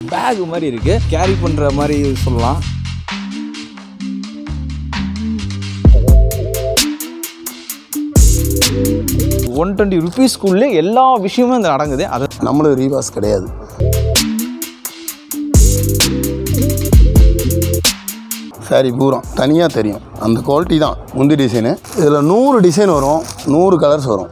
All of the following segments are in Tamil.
பேக் மாதிரி இருக்குது கேரி பண்ணுற மாதிரி சொல்லலாம் ஒன் டுவெண்ட்டி ருபீஸ்க்குள்ளே எல்லா விஷயமும் இந்த அடங்குது அது நம்மளும் ரீவாஸ் கிடையாது சாரி பூரா தனியாக தெரியும் அந்த குவாலிட்டி தான் முந்தி டிசைனு இதில் நூறு டிசைன் வரும் நூறு கலர்ஸ் வரும்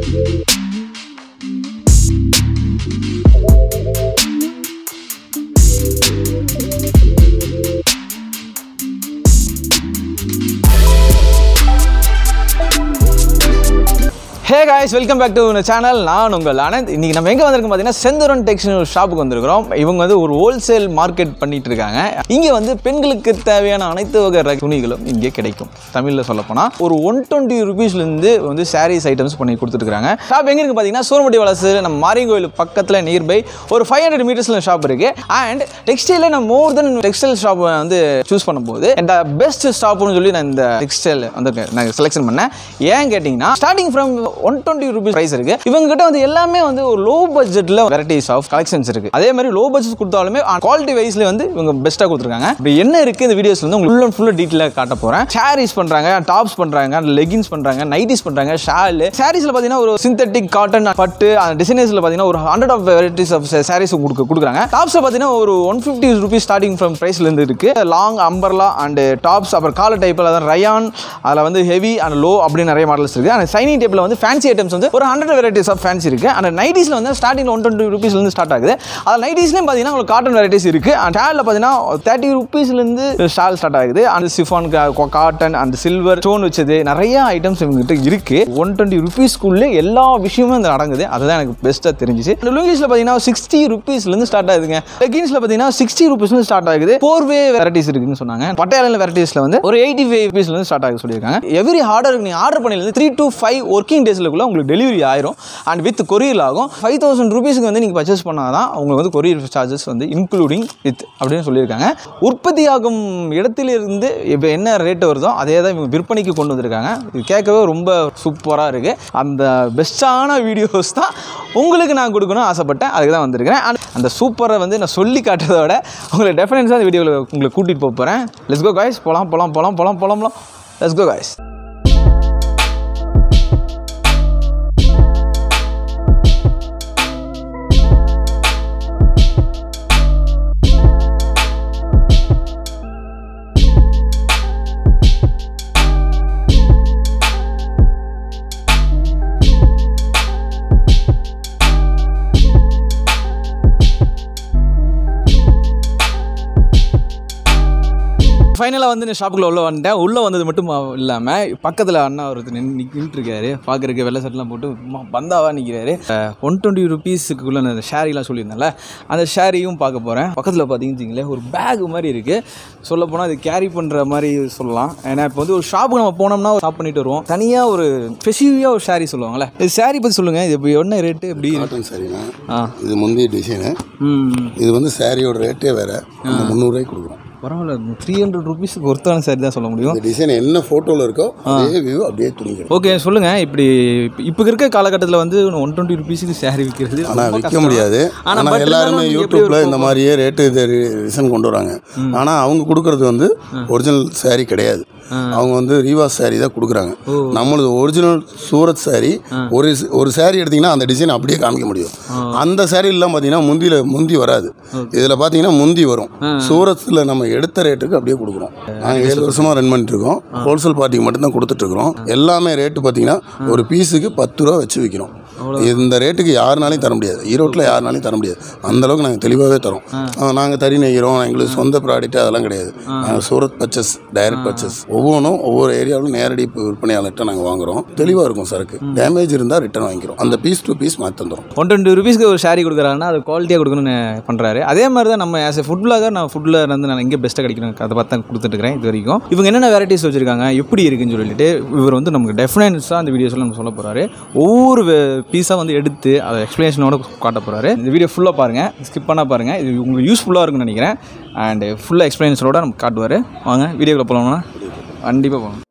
hey guys welcome back to channel நான் உங்கள் ஆனந்த் இன்னைக்கு நம்ம எங்கே வந்திருக்கோம் பார்த்தீங்கன்னா செந்தூரன் டெக்ஸ்டைல் ஷாப்புக்கு வந்திருக்கிறோம் இவங்க வந்து ஒரு ஹோல்சேல் மார்க்கெட் பண்ணிட்டு இருக்காங்க இங்கே வந்து பெண்களுக்கு தேவையான அனைத்து வகை ரக துணிகளும் இங்கே கிடைக்கும் தமிழில் சொல்லப்போனால் ஒரு ஒன் டுவெண்ட்டி ருபீஸ்லேருந்து வந்து சாரீஸ் ஐட்டம்ஸ் பண்ணி கொடுத்துட்ருக்காங்க ஷாப் எங்கே இருக்குது பார்த்தீங்கன்னா சூரமட்டி வளசு நம்ம மாரியங்கோயில் பக்கத்தில் நியர்பை ஒரு ஃபைவ் ஹண்ட்ரட் மீட்டர்ஸில் ஷாப் இருக்குது அண்ட் டெக்ஸ்டைலில் நான் மோர் தென் டெக்ஸ்டைல் ஷாப் வந்து சூஸ் பண்ணும்போது இந்த பெஸ்ட் ஸ்டாப்னு சொல்லி நான் இந்த டெக்ஸ்டைல் வந்து நான் செலெக்ஷன் பண்ணேன் ஏன் கேட்டிங்கன்னா starting from one twenty rupees price இருக்கு இவங்க கிட்ட வந்து எல்லாமே வந்து ஒரு லோ பட்ஜெட்டில் வெரைட்டிஸ் ஆஃப் கலெக்ஷன்ஸ் இருக்கு அதே மாதிரி லோ பட்ஜெட் கொடுத்தாலுமே குவாலிட்டி வைஸ்ல வந்து இவங்க பெஸ்ட்டாக கொடுத்துருக்காங்க இப்படி என்ன இருக்கு இந்த வீடியோஸ்ல வந்து உங்களுக்கு ஃபுல் அண்ட் ஃபுல்லாக டீட்டெயிலாக காட்ட போறேன் சாரீஸ் பண்றாங்க டாப்ஸ் பண்றாங்க லெகின்ஸ் பண்றாங்க நைட்டிஸ் பண்றாங்க ஷால் சாரீஸ்ல பார்த்தீங்கன்னா ஒரு சிந்தட்டிக் காட்டன் பட்டு அந்த டிசைனர்ஸ்ல பார்த்தீங்கன்னா ஒரு hundred of varieties of saris கொடுக்க கொடுக்குறாங்க டாப்ஸ்ல பார்த்தீங்கன்னா ஒரு one fifty rupees starting from ப்ரைஸ்ல இருந்து இருக்கு லாங் அம்பர்லா அண்ட் டாப்ஸ் அப்புறம் காலர் டைப்பில் அதான் ரயான் அதில் வந்து ஹெவி அண்ட் லோ அப்படின்னு நிறைய மாடல்ஸ் இருக்குது அந்த சைனிங் டேப்பில் வந்து ஃபேன்சி ஐட்டம்ஸ் வந்து ஒரு ஹண்ட்ரட் வெரைட்டிஸ் ஆஃப் ஃபேன்சி இருக்குது அந்த நைட்டிஸில் வந்து ஸ்டார்டிங் ஒன் டுவெண்ட்டி ருபீஸ்லேருந்து ஸ்டார்ட் ஆகுது அதில் நைட்டிஸ்லேயும் பார்த்தீங்கன்னா உங்களுக்கு காட்டன் வெரைட்டிஸ் இருக்குது அந்த ஷாலில் பார்த்தீங்கன்னா தேர்ட்டி ருபீஸ்லேருந்து ஷால் ஸ்டார்ட் ஆகுது அந்த சிஃபான் காட்டன் அந்த சில்வர் ஸ்டோன் வச்சது நிறைய ஐட்டம்ஸ் இவங்ககிட்ட இருக்குது ஒன் டுவெண்ட்டி ருபீஸ்க்குள்ளே எல்லா விஷயமும் இந்த அடங்குது அதுதான் எனக்கு பெஸ்ட்டாக தெரிஞ்சிச்சு இந்த லுங்கிஸில் பார்த்தீங்கன்னா சிக்ஸ்டி ருபீஸ்லேருந்து ஸ்டார்ட் ஆகுதுங்க லெகின்ஸில் பார்த்தீங்கன்னா சிக்ஸ்டி ருபீஸ்லேருந்து ஸ்டார்ட் ஆகுது ஃபோர் வே வெரைட்டிஸ் இருக்குன்னு சொன்னாங்க பட்டையாலையில் வெரைட்டிஸில் வந்து ஒரு எயிட்டி ஃபைவ் ருபீஸ்லேருந்து ஸ்டார்ட் ஆகுது சொல்லியிருக்காங்க எவ்ரி ஆர்டருக்கு நீங்கள் ஆர்டர் பண்ணிலேருந்து த்ரீ டு ஃபைவ் ஒர்க்கிங் டேஸ்லுக்குள்ள உங்களுக்கு டெலிவரி ஆயிரும் அண்ட் வித் கொரியர் ஆகும் ஃபைவ் தௌசண்ட் ருபீஸ்க்கு வந்து நீங்கள் பர்ச்சேஸ் பண்ணால் தான் உங்களுக்கு வந்து கொரியர் சார்ஜஸ் வந்து இன்க்ளூடிங் வித் அப்படின்னு சொல்லியிருக்காங்க உற்பத்தியாகும் இடத்திலிருந்து இப்போ என்ன ரேட்டு வருதோ அதே தான் இவங்க விற்பனைக்கு கொண்டு வந்திருக்காங்க இது கேட்கவே ரொம்ப சூப்பராக இருக்குது அந்த பெஸ்ட்டான வீடியோஸ் தான் உங்களுக்கு நான் கொடுக்கணும்னு ஆசைப்பட்டேன் அதுக்கு தான் வந்திருக்கிறேன் And அந்த சூப்பரை வந்து நான் சொல்லி காட்டுறதை விட உங்களுக்கு டெஃபினெட்ஸாக அந்த வீடியோவில் உங்களை கூட்டிகிட்டு போக போகிறேன் லெட்ஸ் கோ காய்ஸ் போகலாம் போகலாம் போகலாம் போகலாம் போகலாம் போகலாம் லெட்ஸ் கோ காய்ஸ் ஃபைனலாக வந்து நான் ஷாப்புக்குள்ள உள்ள வந்துட்டேன் உள்ளே வந்தது மட்டும் இல்லாமல் பக்கத்தில் அண்ணா ஒருத்தர் நின்று நின்றுருக்காரு பார்க்குறக்கு வெள்ளை சட்டெலாம் போட்டு ம- பந்தாவாக நிற்கிறாரு ஒன் டுவெண்ட்டி ருபீஸுக்குள்ளே அந்த ஷேரிலாம் சொல்லியிருந்தேன்ல அந்த ஷேரியும் பார்க்க போகிறேன் பக்கத்தில் பார்த்தீங்கன்னு ஒரு பேக் மாதிரி இருக்குது சொல்லப்போனால் அது கேரி பண்ணுற மாதிரி சொல்லலாம் ஏன்னா இப்போ வந்து ஒரு ஷாப்புக்கு நம்ம போனோம்னா ஷாப் பண்ணிட்டு வருவோம் தனியாக ஒரு ஸ்பெசிஃபிக்காக ஒரு ஷேரி சொல்லுவாங்கள்ல இது ஷேரி பற்றி சொல்லுங்கள் இது இப்போ என்ன ரேட்டு எப்படி காட்டன் சாரினா ஆ இது முந்தைய டிசைனு ம் இது வந்து சாரியோட ரேட்டே வேறு நம்ம முந்நூறுரூவாய்க்கு கொடுக்குறோம் பரவாயில்ல த்ரீ ஹண்ட்ரட் ருபீஸுக்கு ஒருத்தான சாரி தான் சொல்ல முடியும் இந்த டிசைன் என்ன ஃபோட்டோவில் இருக்கோ அதே வியூ அப்படியே துணிக்கிறோம் ஓகே சொல்லுங்க இப்படி இப்போ இருக்க காலகட்டத்தில் வந்து ஒன் டுவெண்ட்டி ருபீஸுக்கு சேரீ விற்கிறது ஆனால் ரொம்ப விற்க கஷ்டம். முடியாது ஆனா ஆனால் but எல்லாருமே இருந்தாலும் எப்படி யூடியூப்பில் ஒரு இந்த மாதிரியே ரேட்டு இது ரிசன் கொண்டு வராங்க ஆனால் அவங்க கொடுக்கறது வந்து ஒரிஜினல் saree கிடையாது அவங்க வந்து ரீவாஸ் saree தான் கொடுக்குறாங்க நம்மளது ஒரிஜினல் சூரத் saree ஒரு ஸ்- ஒரு saree எடுத்தீங்கன்னா அந்த டிசைன் அப்படியே காமிக்க முடியும் அந்த சாரீலாம் பார்த்தீங்கன்னா முந்தியில் முந்தி வராது இதில் பார்த்தீங்கன்னா முந்தி வரும் சூரத்தில் நம்ம எடுத்த ரேட்டுக்கு அப்படியே கொடுக்குறோம் நாங்கள் ஏழு வருஷமாக ரன் பண்ணிட்டு இருக்கோம் ஹோல்சேல் பார்ட்டிக்கு மட்டும்தான் கொடுத்துட்டு இருக்கிறோம் எல்லாமே ரேட்டு பார்த்தீங்கன்னா ஒரு பீஸுக்கு பத்து ரூபா வச்சு விற்கிறோம் இந்த ரேட்டுக்கு யாருனாலையும் தர முடியாது ஈரோட்டில் யாருனாலையும் தர முடியாது அந்த அளவுக்கு நாங்கள் தெளிவாகவே தரோம் நாங்கள் தறி நெய்கிறோம் எங்களுக்கு சொந்த ப்ராடக்ட் அதெல்லாம் கிடையாது நாங்கள் சூரத் பர்ச்சஸ் டைரக்ட் பர்ச்சஸ் ஒவ்வொன்றும் ஒவ்வொரு ஏரியாவிலும் நேரடி இப்போ விற்பனையாளர்கிட்ட நாங்கள் வாங்குறோம் தெளிவாக இருக்கும் சரக்கு டேமேஜ் இருந்தால் ரிட்டர்ன் வாங்கிக்கிறோம் அந்த பீஸ் டு பீஸ் மாற்றி தந்துடும் ஒன் டுவெண்ட்டி ருபீஸ்க்கு ஒரு ஷாரி கொடுக்குறாங்கன்னா அது குவாலிட்டியாக கொடுக்கணும்னு பண்ணுறாரு அதே மாதிரி தான் நம்ம ஆஸ் எ ஃபுட் பிளாகர் நான் ஃபுட்டில் இருந்து நான் எங்கே பெஸ்ட்டாக கிடைக்கணும் அதை பார்த்து தான் கொடுத்துட்டுருக்கேன் இது வரைக்கும் இவங்க என்னென்ன வெரைட்டிஸ் வச்சிருக்காங்க எப்படி இருக்குன்னு சொல்லிட்டு இவர் வந்து நமக்கு டெஃபினன்ஸாக அந்த வீடியோஸில் நம்ம சொல்ல போகிறாரு ஒவ்வொரு பீஸாக வந்து எடுத்து அதை எக்ஸ்ப்ளனேஷனோட காட்ட போகிறாரு இந்த வீடியோ ஃபுல்லாக பாருங்கள் ஸ்கிப் பண்ணால் பாருங்கள் இது உங்களுக்கு யூஸ்ஃபுல்லாக இருக்கும்னு நினைக்கிறேன் அண்ட் ஃபுல்லாக எக்ஸ்ப்ளனேஷனோட நமக்கு காட்டுவார் வாங்க வீடியோக்குள்ள போகலாம்னா கண்டிப்பாக போகலாம்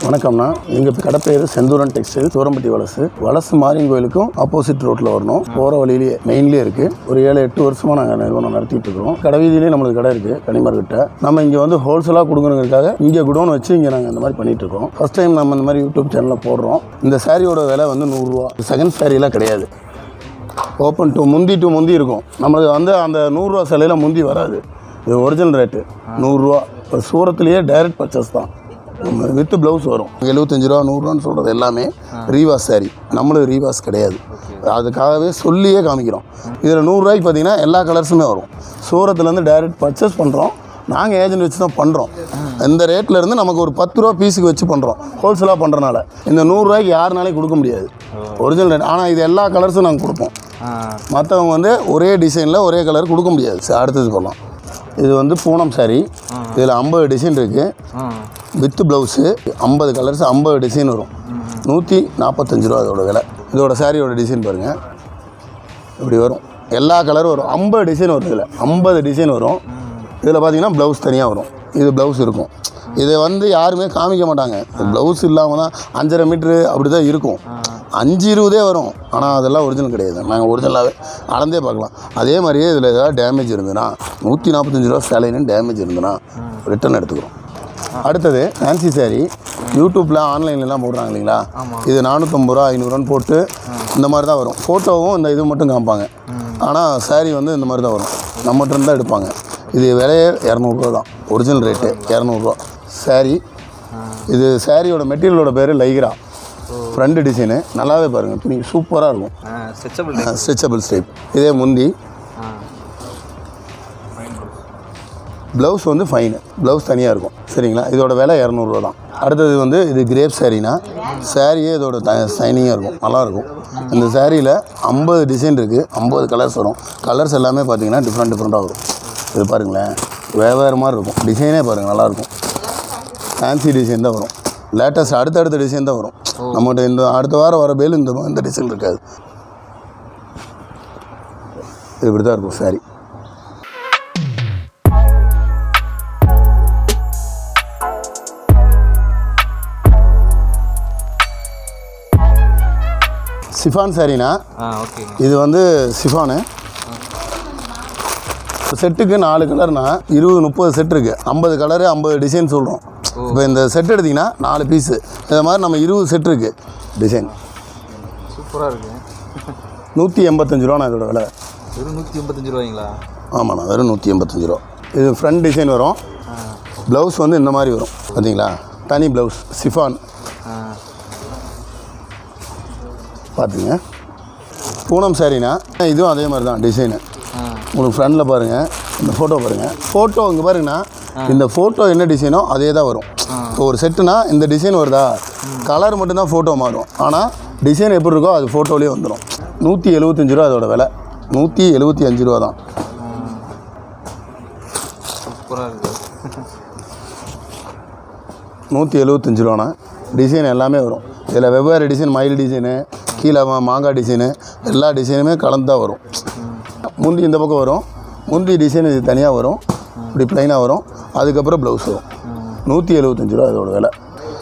வணக்கம்ண்ணா எங்கள் கடை பேர் செந்தூரன் டெக்ஸ்டைல் சூரம்பட்டி வலசு வலசு மாரியன் கோயிலுக்கும் ஆப்போசிட் ரோட்டில் வரணும் போகிற வழியிலேயே மெயின்லேயே இருக்குது ஒரு ஏழு எட்டு வருஷமாக நாங்கள் நிறுவனம் நடத்திட்டு இருக்கிறோம் கடை வீதியிலேயே நம்மளுக்கு கடை இருக்குது கனிமர்கிட்ட நம்ம இங்கே வந்து ஹோல்சேலாக கொடுக்கணுங்கிறதுக்காக இங்கே குடோன் வச்சு இங்கே நாங்கள் இந்த மாதிரி பண்ணிட்டு இருக்கோம் ஃபஸ்ட் டைம் நம்ம இந்த மாதிரி யூடியூப் சேனலில் போடுறோம் இந்த சாரியோட விலை வந்து நூறுரூவா செகண்ட் சாரியெல்லாம் கிடையாது ஓப்பன் டு முந்தி டு முந்தி இருக்கும் நம்மளுக்கு வந்து அந்த நூறுரூவா சிலையில் முந்தி வராது இது ஒரிஜினல் ரேட்டு நூறுரூவா இப்போ சூரத்துலேயே டைரக்ட் பர்ச்சேஸ் தான் வித் ப்ளவுஸ் வரும் எழுபத்தஞ்சு ரூபா நூறுரூவான்னு சொல்கிறது எல்லாமே ரீவாஸ் சாரி நம்மளுக்கு ரீவாஸ் கிடையாது அதுக்காகவே சொல்லியே காமிக்கிறோம் இதில் நூறுரூவாய்க்கு பார்த்தீங்கன்னா எல்லா கலர்ஸுமே வரும் சூரத்துலேருந்து டைரக்ட் பர்ச்சேஸ் பண்ணுறோம் நாங்கள் ஏஜென்ட் வச்சு தான் பண்ணுறோம் இந்த ரேட்ல இருந்து நமக்கு ஒரு பத்து ரூபா பீஸுக்கு வச்சு பண்ணுறோம் ஹோல்சேலாக பண்ணுறனால இந்த நூறுரூவாய்க்கு யாருனாலையும் கொடுக்க முடியாது ஒரிஜினல் ரேட் ஆனால் இது எல்லா கலர்ஸும் நாங்கள் கொடுப்போம் மற்றவங்க வந்து ஒரே டிசைனில் ஒரே கலர் கொடுக்க முடியாது சரி, அடுத்தது போகலாம் இது வந்து பூனம் saree இதில் ஐம்பது டிசைன் இருக்குது வித் ப்ளவுஸு ஐம்பது கலர்ஸ் ஐம்பது டிசைன் வரும் நூற்றி நாற்பத்தஞ்சு ரூபா அதோட விலை இதோட சாரியோட டிசைன் பாருங்கள் இப்படி வரும் எல்லா கலரும் வரும் ஐம்பது டிசைன் வரும் இதில் ஐம்பது டிசைன் வரும் இதில் பார்த்தீங்கன்னா ப்ளவுஸ் தனியாக வரும் இது ப்ளவுஸ் இருக்கும் இதை வந்து யாருமே காமிக்க மாட்டாங்க ப்ளவுஸ் இல்லாமல் தான் அஞ்சரை மீட்ரு அப்படி தான் இருக்கும் அஞ்சு இருபதே வரும் ஆனால் அதெல்லாம் ஒரிஜினல் கிடையாது நாங்கள் ஒரிஜினலாகவே அளந்தே பார்க்கலாம் அதே மாதிரியே இதில் ஏதாவது டேமேஜ் இருந்ததுன்னா நூற்றி நாற்பத்தஞ்சு ரூபா சேலைன்னு டேமேஜ் இருந்ததுன்னா ரிட்டர்ன் எடுத்துக்கிறோம் அடுத்தது ஃபேன்சி saree யூடியூப்பில் ஆன்லைன்லலாம் போடுறாங்க இல்லைங்களா இது நானூற்றம்பது ரூபா ஐநூறுரூவான்னு போட்டு இந்த மாதிரி தான் வரும் ஃபோட்டோவும் இந்த இது மட்டும் காமிப்பாங்க ஆனால் saree வந்து இந்த மாதிரி தான் வரும் நம்மகிட்ட இருந்து தான் எடுப்பாங்க இது விலையே இரநூறுவா தான் ஒரிஜினல் ரேட்டு இரநூறுவா saree இது சாரியோட மெட்டீரியலோட பேர் லைக்ரா ஃப்ரண்ட் டிசைனு நல்லாவே பாருங்கள் துணி சூப்பராக இருக்கும் ஸ்ட்ரெச்சபிள் ஸ்ட்ரெச்சபிள் ஸ்டைப் இதே முந்தி ப்ளவுஸ் வந்து ஃபைனு ப்ளவுஸ் தனியாக இருக்கும் சரிங்களா இதோட விலை இரநூறுவா தான் அடுத்தது வந்து இது கிரேப் சாரீனா சாரியே இதோட த சைனிங்காக இருக்கும் நல்லாயிருக்கும் இந்த சாரியில் ஐம்பது டிசைன் இருக்குது ஐம்பது கலர்ஸ் வரும் கலர்ஸ் எல்லாமே பார்த்தீங்கன்னா டிஃப்ரெண்ட் டிஃப்ரெண்ட்டாக வரும் இது பாருங்களேன் வேறு மாதிரி இருக்கும் டிசைனே பாருங்கள் நல்லாயிருக்கும் ஃபேன்சி டிசைன் தான் வரும் லேட்டஸ்ட் அடுத்தடுத்த டிசைன் தான் வரும் நம்மகிட்ட இந்த அடுத்த வாரம் வர பேல் இந்த இந்த டிசைன் இருக்காது இது இப்படி தான் இருக்கும் சாரி சிஃபான் சாரினா ஆ ஓகேங்க இது வந்து சிஃபானு செட்டுக்கு நாலு கலர்னா இருபது முப்பது செட் இருக்குது ஐம்பது கலரு ஐம்பது டிசைன் சொல்கிறோம் இப்போ இந்த செட் எடுத்திங்கன்னா நாலு பீஸு இந்த மாதிரி நம்ம இருபது செட் இருக்குது டிசைன் சூப்பராக இருக்கு நூற்றி எண்பத்தஞ்சு ரூபாண்ணா இதோட விலை வெறும் நூற்றி எண்பத்தஞ்சு ரூபாய்ங்களா ஆமாண்ணா வெறும் நூற்றி எண்பத்தஞ்சு ரூபா இது ஃப்ரண்ட் டிசைன் வரும் ப்ளவுஸ் வந்து இந்த மாதிரி வரும் பார்த்தீங்களா தனி ப்ளவுஸ் சிஃபான் ஆ பார்த்துங்க பூனம் சாரினா இதுவும் அதே மாதிரி தான் டிசைனு ஆ உங்களுக்கு ஃப்ரண்டில் பாருங்கள் இந்த ஃபோட்டோ பாருங்கள் ஃபோட்டோ இங்கே பாருங்கண்ணா இந்த ஃபோட்டோ என்ன டிசைனோ அதே தான் வரும் இப்போ ஒரு செட்டுனா இந்த டிசைன் வருதா கலர் மட்டும்தான் ஃபோட்டோ மாறும் ஆனால் டிசைன் எப்படி இருக்கோ அது ஃபோட்டோலேயே வந்துடும் நூற்றி எழுபத்தஞ்சு ரூபா அதோட விலை நூற்றி எழுபத்தி அஞ்சு ரூபா தான் சூப்பராக இருக்கு நூற்றி எழுபத்தஞ்சு ரூபாண்ணா டிசைன் எல்லாமே வரும் இதில் வெவ்வேறு டிசைன் மயில் டிசைனு கீழே மா- மாங்காய் டிசைனு எல்லா டிசைனுமே கலந்து தான் வரும் முந்தி இந்த பக்கம் வரும் முந்தி டிசைன் இது தனியாக வரும் இப்படி ப்ளைனாக வரும் அதுக்கப்புறம் ப்ளவுஸ் வரும் நூற்றி எழுபத்தஞ்சு ரூபா இதோட விலை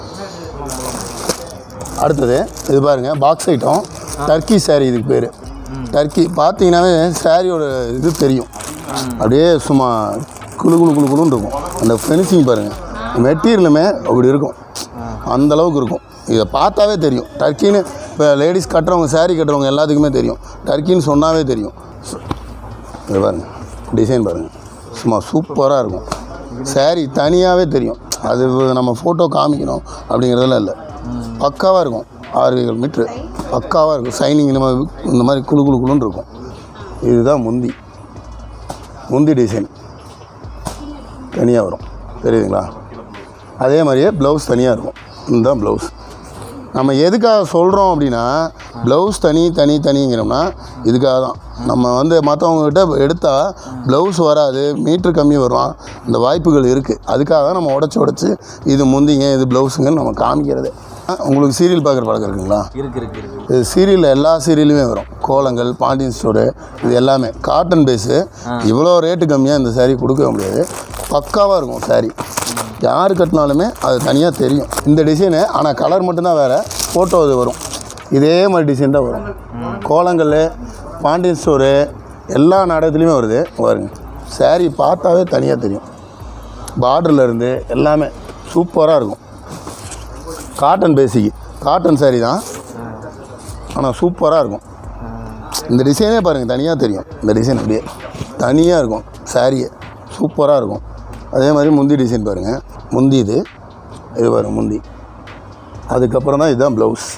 அடுத்தது இது பாருங்கள் பாக்ஸ் ஐட்டம் டர்க்கி saree இதுக்கு பேர் டர்க்கி பார்த்தீங்கன்னாவே சாரியோட இது தெரியும் அப்படியே சும்மா குளு குளு குளு குளுன்னு இருக்கும் அந்த ஃபினிஷிங் பாருங்கள் மெட்டீரியலுமே அப்படி இருக்கும் அந்த அளவுக்கு இருக்கும் இதை பார்த்தாவே தெரியும் டர்க்கின்னு இப்போ லேடிஸ் கட்டுறவங்க saree கட்டுறவங்க எல்லாத்துக்குமே தெரியும் டர்க்கின்னு சொன்னாவே தெரியும் சு- இது பாருங்கள் டிசைன் பாருங்கள் சும்மா சூப்பராக இருக்கும் saree தனியாகவே தெரியும் அது நம்ம ஃபோட்டோ காமிக்கணும் அப்படிங்கிறதெல்லாம் இல்லை பக்காவாக இருக்கும் ஆறு ஏழு மீட்ரு பக்காவாக இருக்கும் சைனிங் இந்த மாதிரி இந்த மாதிரி குளு குளு குளுன்னு இருக்கும் இதுதான் முந்தி முந்தி டிசைன் தனியாக வரும் தெரியுதுங்களா அதே மாதிரியே ப்ளவுஸ் தனியாக இருக்கும் இதுதான் ப்ளவுஸ் நம்ம எதுக்காக சொல்கிறோம் அப்படின்னா ப்ளவுஸ் தனி தனி தனிங்கிறோம்னா இதுக்காக தான் நம்ம வந்து மற்றவங்ககிட்ட எடுத்தால் ப்ளவுஸ் வராது மீட்ரு கம்மி வரும் இந்த வாய்ப்புகள் இருக்குது அதுக்காக தான் நம்ம உடச்சி உடச்சி இது முந்திங்க இது ப்ளவுஸுங்கன்னு நம்ம காமிக்கிறது உங்களுக்கு சீரியல் பார்க்குற பழக்கம் இருக்குங்களா இருக்கு இருக்கு இருக்கு இது சீரியலில் எல்லா சீரியலுமே வரும் கோலங்கள் பாண்டியன் ஸ்டோரு இது எல்லாமே காட்டன் பேஸு இவ்வளோ ரேட்டு கம்மியாக இந்த saree கொடுக்க முடியாது பக்காவாக இருக்கும் saree யார் கட்டினாலுமே அது தனியாக தெரியும் இந்த டிசைனு ஆனால் கலர் மட்டும்தான் வேறு ஃபோட்டோ இது வரும் இதே மாதிரி டிசைன் தான் வரும் கோலங்கல் பாண்டியன் ஸ்டோரு எல்லா நாடகத்துலேயுமே வருது பாருங்க saree பார்த்தாவே தனியாக தெரியும் பார்டரில் இருந்து எல்லாமே சூப்பராக இருக்கும் காட்டன் பேசிக் காட்டன் saree தான் ஆனால் சூப்பராக இருக்கும் இந்த டிசைனே பாருங்கள் தனியாக தெரியும் இந்த டிசைன் அப்படியே தனியாக இருக்கும் சாரியே சூப்பராக இருக்கும் அதே மாதிரி முந்தி டிசைன் பாருங்கள் முந்தி இது இது பாருங்க முந்தி அதுக்கப்புறம் தான் இதுதான் ப்ளவுஸ்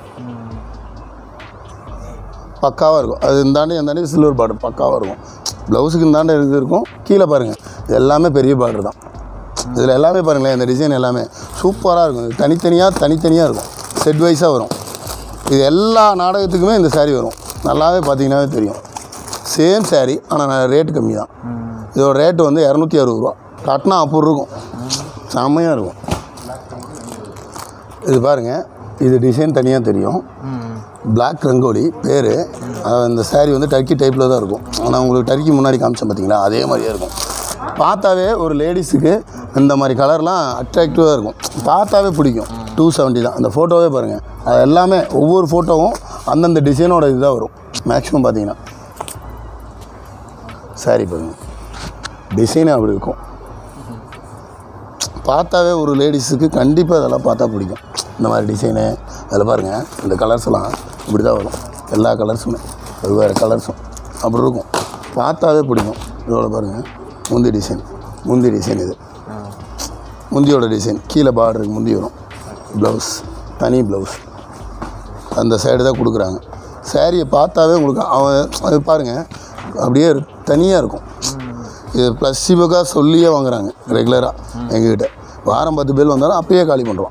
பக்காவாக இருக்கும் அது இந்தாண்டி இந்தாண்டி சில்வர் பார்டர் பக்காவாக இருக்கும் ப்ளவுஸுக்கு இந்தாண்ட இது இருக்கும் கீழே பாருங்கள் இது எல்லாமே பெரிய பார்டர் தான் இதில் எல்லாமே பாருங்களேன் இந்த டிசைன் எல்லாமே சூப்பராக இருக்கும் இது தனித்தனியாக தனித்தனியாக இருக்கும் செட் வைஸாக வரும் இது எல்லா நாடகத்துக்குமே இந்த saree வரும் நல்லாவே பார்த்தீங்கன்னாவே தெரியும் சேம் saree ஆனால் ரேட்டு கம்மி தான் இதோட ரேட்டு வந்து இரநூத்தி அறுபது ரூபா கட்டினா அப்போ இருக்கும் செம்மையாக இருக்கும் இது பாருங்கள் இது டிசைன் தனியாக தெரியும் Black ரங்கோலி பேர் இந்த saree வந்து டர்க்கி டைப்பில் தான் இருக்கும் ஆனால் உங்களுக்கு டர்க்கி முன்னாடி காமிச்சேன் பார்த்தீங்களா அதே மாதிரியே இருக்கும் பார்த்தாவே ஒரு லேடிஸுக்கு இந்த மாதிரி கலர்லாம் அட்ராக்டிவாக இருக்கும் பார்த்தாவே பிடிக்கும் டூ செவன்ட்டி தான் அந்த ஃபோட்டோவே பாருங்கள் அது எல்லாமே ஒவ்வொரு ஃபோட்டோவும் அந்தந்த டிசைனோட இதுதான் வரும் மேக்ஸிமம் பார்த்தீங்கன்னா saree பாருங்கள் டிசைனே அப்படி இருக்கும் பார்த்தாவே ஒரு லேடிஸுக்கு கண்டிப்பாக இதெல்லாம் பார்த்தா பிடிக்கும் இந்த மாதிரி டிசைனு அதில் பாருங்கள் இந்த கலர்ஸ் எல்லாம் இப்படி தான் வரும் எல்லா கலர்ஸுமே வெவ்வேறு கலர்ஸும் அப்படி இருக்கும் பார்த்தாவே பிடிக்கும் இதோட பாருங்கள் முந்தி டிசைன் முந்தி டிசைன் இது முந்தியோட டிசைன் கீழே பார்டருக்கு முந்தி வரும் ப்ளவுஸ் தனி ப்ளவுஸ் அந்த சைடு தான் கொடுக்குறாங்க சாரியை பார்த்தாவே உங்களுக்கு அவன் அது பாருங்கள் அப்படியே தனியாக இருக்கும் இது ப்ளஸ் சிவக்காக சொல்லியே வாங்குறாங்க ரெகுலராக எங்ககிட்ட வாரம் பத்து பேர் வந்தாலும் அப்பயே காலி பண்ணுறோம்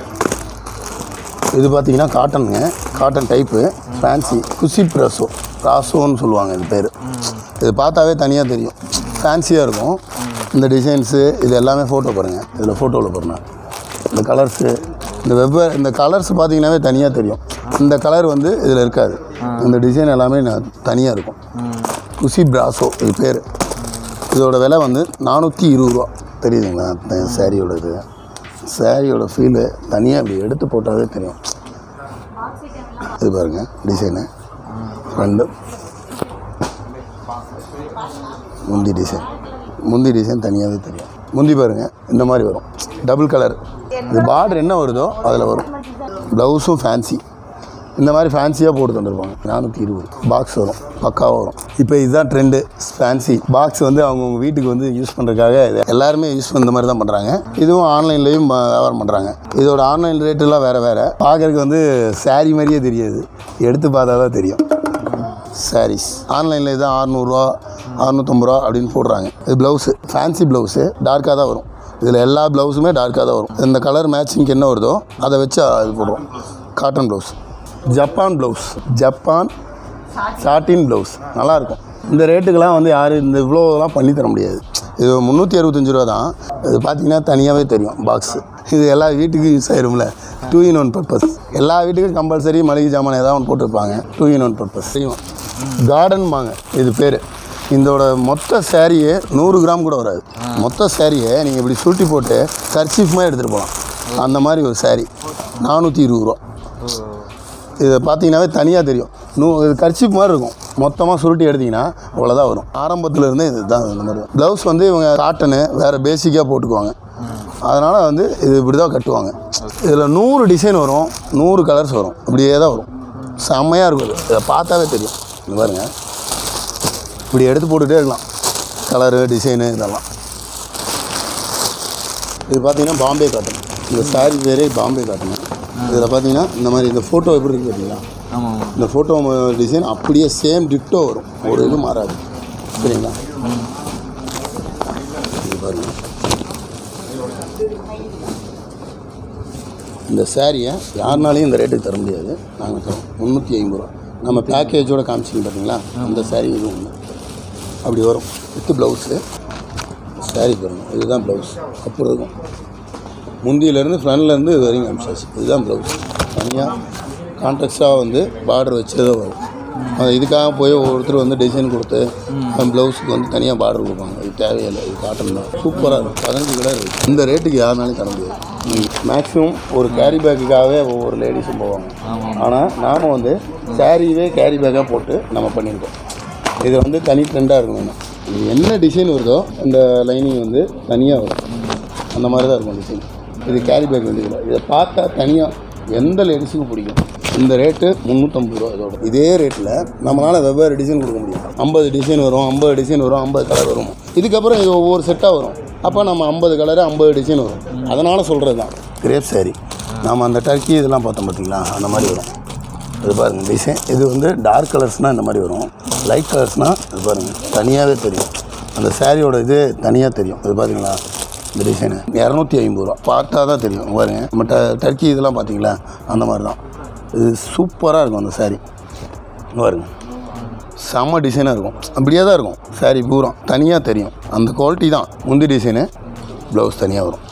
இது பார்த்தீங்கன்னா காட்டனுங்க காட்டன் டைப்பு ஃபேன்சி குசி ப்ராசோ ப்ராசோன்னு சொல்லுவாங்க இது பேர் இது பார்த்தாவே தனியாக தெரியும் ஃபேன்சியாக இருக்கும் இந்த டிசைன்ஸு இது எல்லாமே ஃபோட்டோ பாருங்கள் இதில் ஃபோட்டோவில் பாருங்கள் இந்த கலர்ஸு இந்த வெவ்வேறு இந்த கலர்ஸ் பார்த்தீங்கன்னாவே தனியாக தெரியும் இந்த கலர் வந்து இதில் இருக்காது இந்த டிசைன் எல்லாமே தனியாக இருக்கும் குசி பிராசோ இது பேர் இதோட விலை வந்து நானூற்றி இருபது ரூபா தெரியுதுங்களா இந்த சாரியோட இது சாரியோட ஃபீலு தனியாக இப்படி எடுத்து போட்டாவே தெரியும் இது பாருங்க டிசைனு ஃப்ரண்டு முந்தி டிசைன் முந்தி டிசைன் தனியாகவே தெரியும் முந்தி பாருங்க இந்த மாதிரி வரும் டபுள் கலர் இது பார்டர் என்ன வருதோ அதில் வரும் ப்ளவுஸும் ஃபேன்சி இந்த மாதிரி ஃபேன்சியாக போட்டு தந்துருப்பாங்க நானூற்றி இருபது பாக்ஸ் வரும் பக்காவாக வரும் இப்போ இதுதான் ட்ரெண்டு ஃபேன்சி பாக்ஸ் வந்து அவங்கவுங்க வீட்டுக்கு வந்து யூஸ் பண்ணுறதுக்காக இது எல்லாருமே யூஸ் இந்த மாதிரி தான் பண்ணுறாங்க இதுவும் ஆன்லைன்லேயும் வியாபாரம் பண்ணுறாங்க இதோட ஆன்லைன் ரேட்டெல்லாம் வேறு வேறு பார்க்குறதுக்கு வந்து saree மாதிரியே தெரியாது எடுத்து பார்த்தா தான் தெரியும் சாரீஸ் ஆன்லைனில் இதுதான் அறநூறுவா அறநூற்றம்பது ரூபா அப்படின்னு போடுறாங்க இது ப்ளவுஸு ஃபேன்சி ப்ளவுஸு டார்க்காக தான் வரும் இதில் எல்லா ப்ளவுஸுமே டார்க்காக தான் வரும் இந்த கலர் மேட்சிங்க்கு என்ன வருதோ அதை வச்சு இது போடுறோம் cotton blouse Japan blouse Japan satin blouse நல்லாயிருக்கும் இந்த ரேட்டுக்கெல்லாம் வந்து யாரும் இந்த இவ்வளோலாம் பண்ணி தர முடியாது இது முந்நூற்றி அறுபத்தஞ்சு ரூபா தான் இது பார்த்தீங்கன்னா தனியாகவே தெரியும் பாக்ஸு இது எல்லா வீட்டுக்கும் யூஸ் ஆயிரும்ல டூ இன் ஒன் பர்பஸ் எல்லா வீட்டுக்கும் கம்பல்சரி மளிகை ஜாமான் ஏதாவது ஒன்று போட்டிருப்பாங்க டூ இன் ஒன் பர்பஸ் தெரியும் கார்டன் வாங்க இது பேர் இதோட மொத்த சேரீயே நூறு கிராம் கூட வராது மொத்த சேரீயை நீங்கள் இப்படி சுருட்டி போட்டு கர்ச்சீஃப்மாக எடுத்துகிட்டு போகலாம் அந்த மாதிரி ஒரு saree நானூற்றி இருபது ரூபா இதை பார்த்தீங்கன்னாவே தனியாக தெரியும் நூ இது கர்ச்சிப் மாதிரி இருக்கும் மொத்தமாக சுருட்டி எடுத்திங்கன்னா அவ்வளோதான் வரும் ஆரம்பத்தில் இருந்தே இது தான் இந்த மாதிரி ப்ளவுஸ் வந்து இவங்க காட்டனு வேறு பேசிக்காக போட்டுக்குவாங்க அதனால் வந்து இது இப்படி தான் கட்டுவாங்க இதில் நூறு டிசைன் வரும் நூறு கலர்ஸ் வரும் இப்படியே தான் வரும் செம்மையாக இருக்கும் இது இதை பார்த்தாவே தெரியும் இந்த பாருங்க இப்படி எடுத்து போட்டுகிட்டே இருக்கலாம் கலரு டிசைனு இதெல்லாம் இது பார்த்தீங்கன்னா பாம்பே காட்டன் இந்த சாரி பேரே பாம்பே காட்டன் இதில் பார்த்தீங்கன்னா இந்த மாதிரி இந்த ஃபோட்டோ எப்படி இருக்குது பார்த்தீங்களா ஆமாம் இந்த ஃபோட்டோ டிசைன் அப்படியே சேம் டிட்டோ வரும் ஒரு இது மாறாது சரிங்களா இது பாருங்க இந்த சாரியை யாருனாலையும் இந்த ரேட்டுக்கு தர முடியாது நாங்கள் தரோம் முந்நூற்றி ஐம்பது ரூபா நம்ம பேக்கேஜோட காமிச்சிங்க பார்த்தீங்களா அந்த சாரி இது ஒன்று அப்படி வரும் வித்து ப்ளவுஸு சாரி பாருங்கள் இதுதான் ப்ளவுஸ் அப்புறம் இருக்கும் முந்தியிலேருந்து ஃப்ரண்ட்லேருந்து இது வரைக்கும் காமிச்சாச்சு இதுதான் ப்ளவுஸ் தனியாக கான்ட்ராக்டாக வந்து பார்டர் வச்சதே வரும் அது இதுக்காக போய் ஒவ்வொருத்தர் வந்து டிசைன் கொடுத்து ப்ளவுஸுக்கு வந்து தனியாக பார்டர் கொடுப்பாங்க இது தேவையில்லை இது காட்டன் தான் சூப்பராக இருக்கும் பதினஞ்சு கலர் இருக்குது இந்த ரேட்டுக்கு யாருனாலும் தர முடியாது மேக்ஸிமம் ஒரு கேரி பேக்குக்காகவே ஒவ்வொரு லேடிஸும் போவாங்க ஆனால் நாம் வந்து சாரீவே கேரி பேக்காக போட்டு நம்ம பண்ணியிருக்கோம் இது வந்து தனி ட்ரெண்டாக இருக்கணும் இது என்ன டிசைன் வருதோ இந்த லைனிங் வந்து தனியாக வரும் அந்த மாதிரி தான் இருக்கும் டிசைன் இது கேரி பேக் வந்து இதில் இதை பார்த்தா தனியாக எந்த லேடிஸுக்கும் பிடிக்கும் இந்த ரேட்டு முந்நூற்றம்பது ரூபா இதோட இதே ரேட்டில் நம்மளால் வெவ்வேறு டிசைன் கொடுக்க முடியும் ஐம்பது டிசைன் வரும் ஐம்பது டிசைன் வரும் ஐம்பது கலர் வரும் இதுக்கப்புறம் இது ஒவ்வொரு செட்டாக வரும் அப்போ நம்ம ஐம்பது கலரு ஐம்பது டிசைன் வரும் அதனால் சொல்கிறது தான் கிரேப் சாரி நாம் அந்த டர்க்கி இதெல்லாம் பார்த்தோம் பார்த்தீங்களா அந்த மாதிரி வரும் இது பாருங்க டிசைன் இது வந்து டார்க் கலர்ஸ்னால் இந்த மாதிரி வரும் லைட் கலர்ஸ்னால் இது பாருங்கள் தனியாகவே தெரியும் அந்த சாரியோட இது தனியாக தெரியும் இது பார்த்தீங்களா இந்த டிசைனு இரநூத்தி ஐம்பது ரூபா பார்த்தா தான் தெரியும் இங்க பாருங்க நம்ம ட டர்க்கி இதெல்லாம் பார்த்தீங்களா அந்த மாதிரி தான் இது சூப்பராக இருக்கும் அந்த சாரி இங்க பாருங்க செம்ம டிசைனாக இருக்கும் அப்படியே தான் இருக்கும் சாரி பூரா தனியாக தெரியும் அந்த குவாலிட்டி தான் முந்தி டிசைனு ப்ளவுஸ் தனியாக வரும்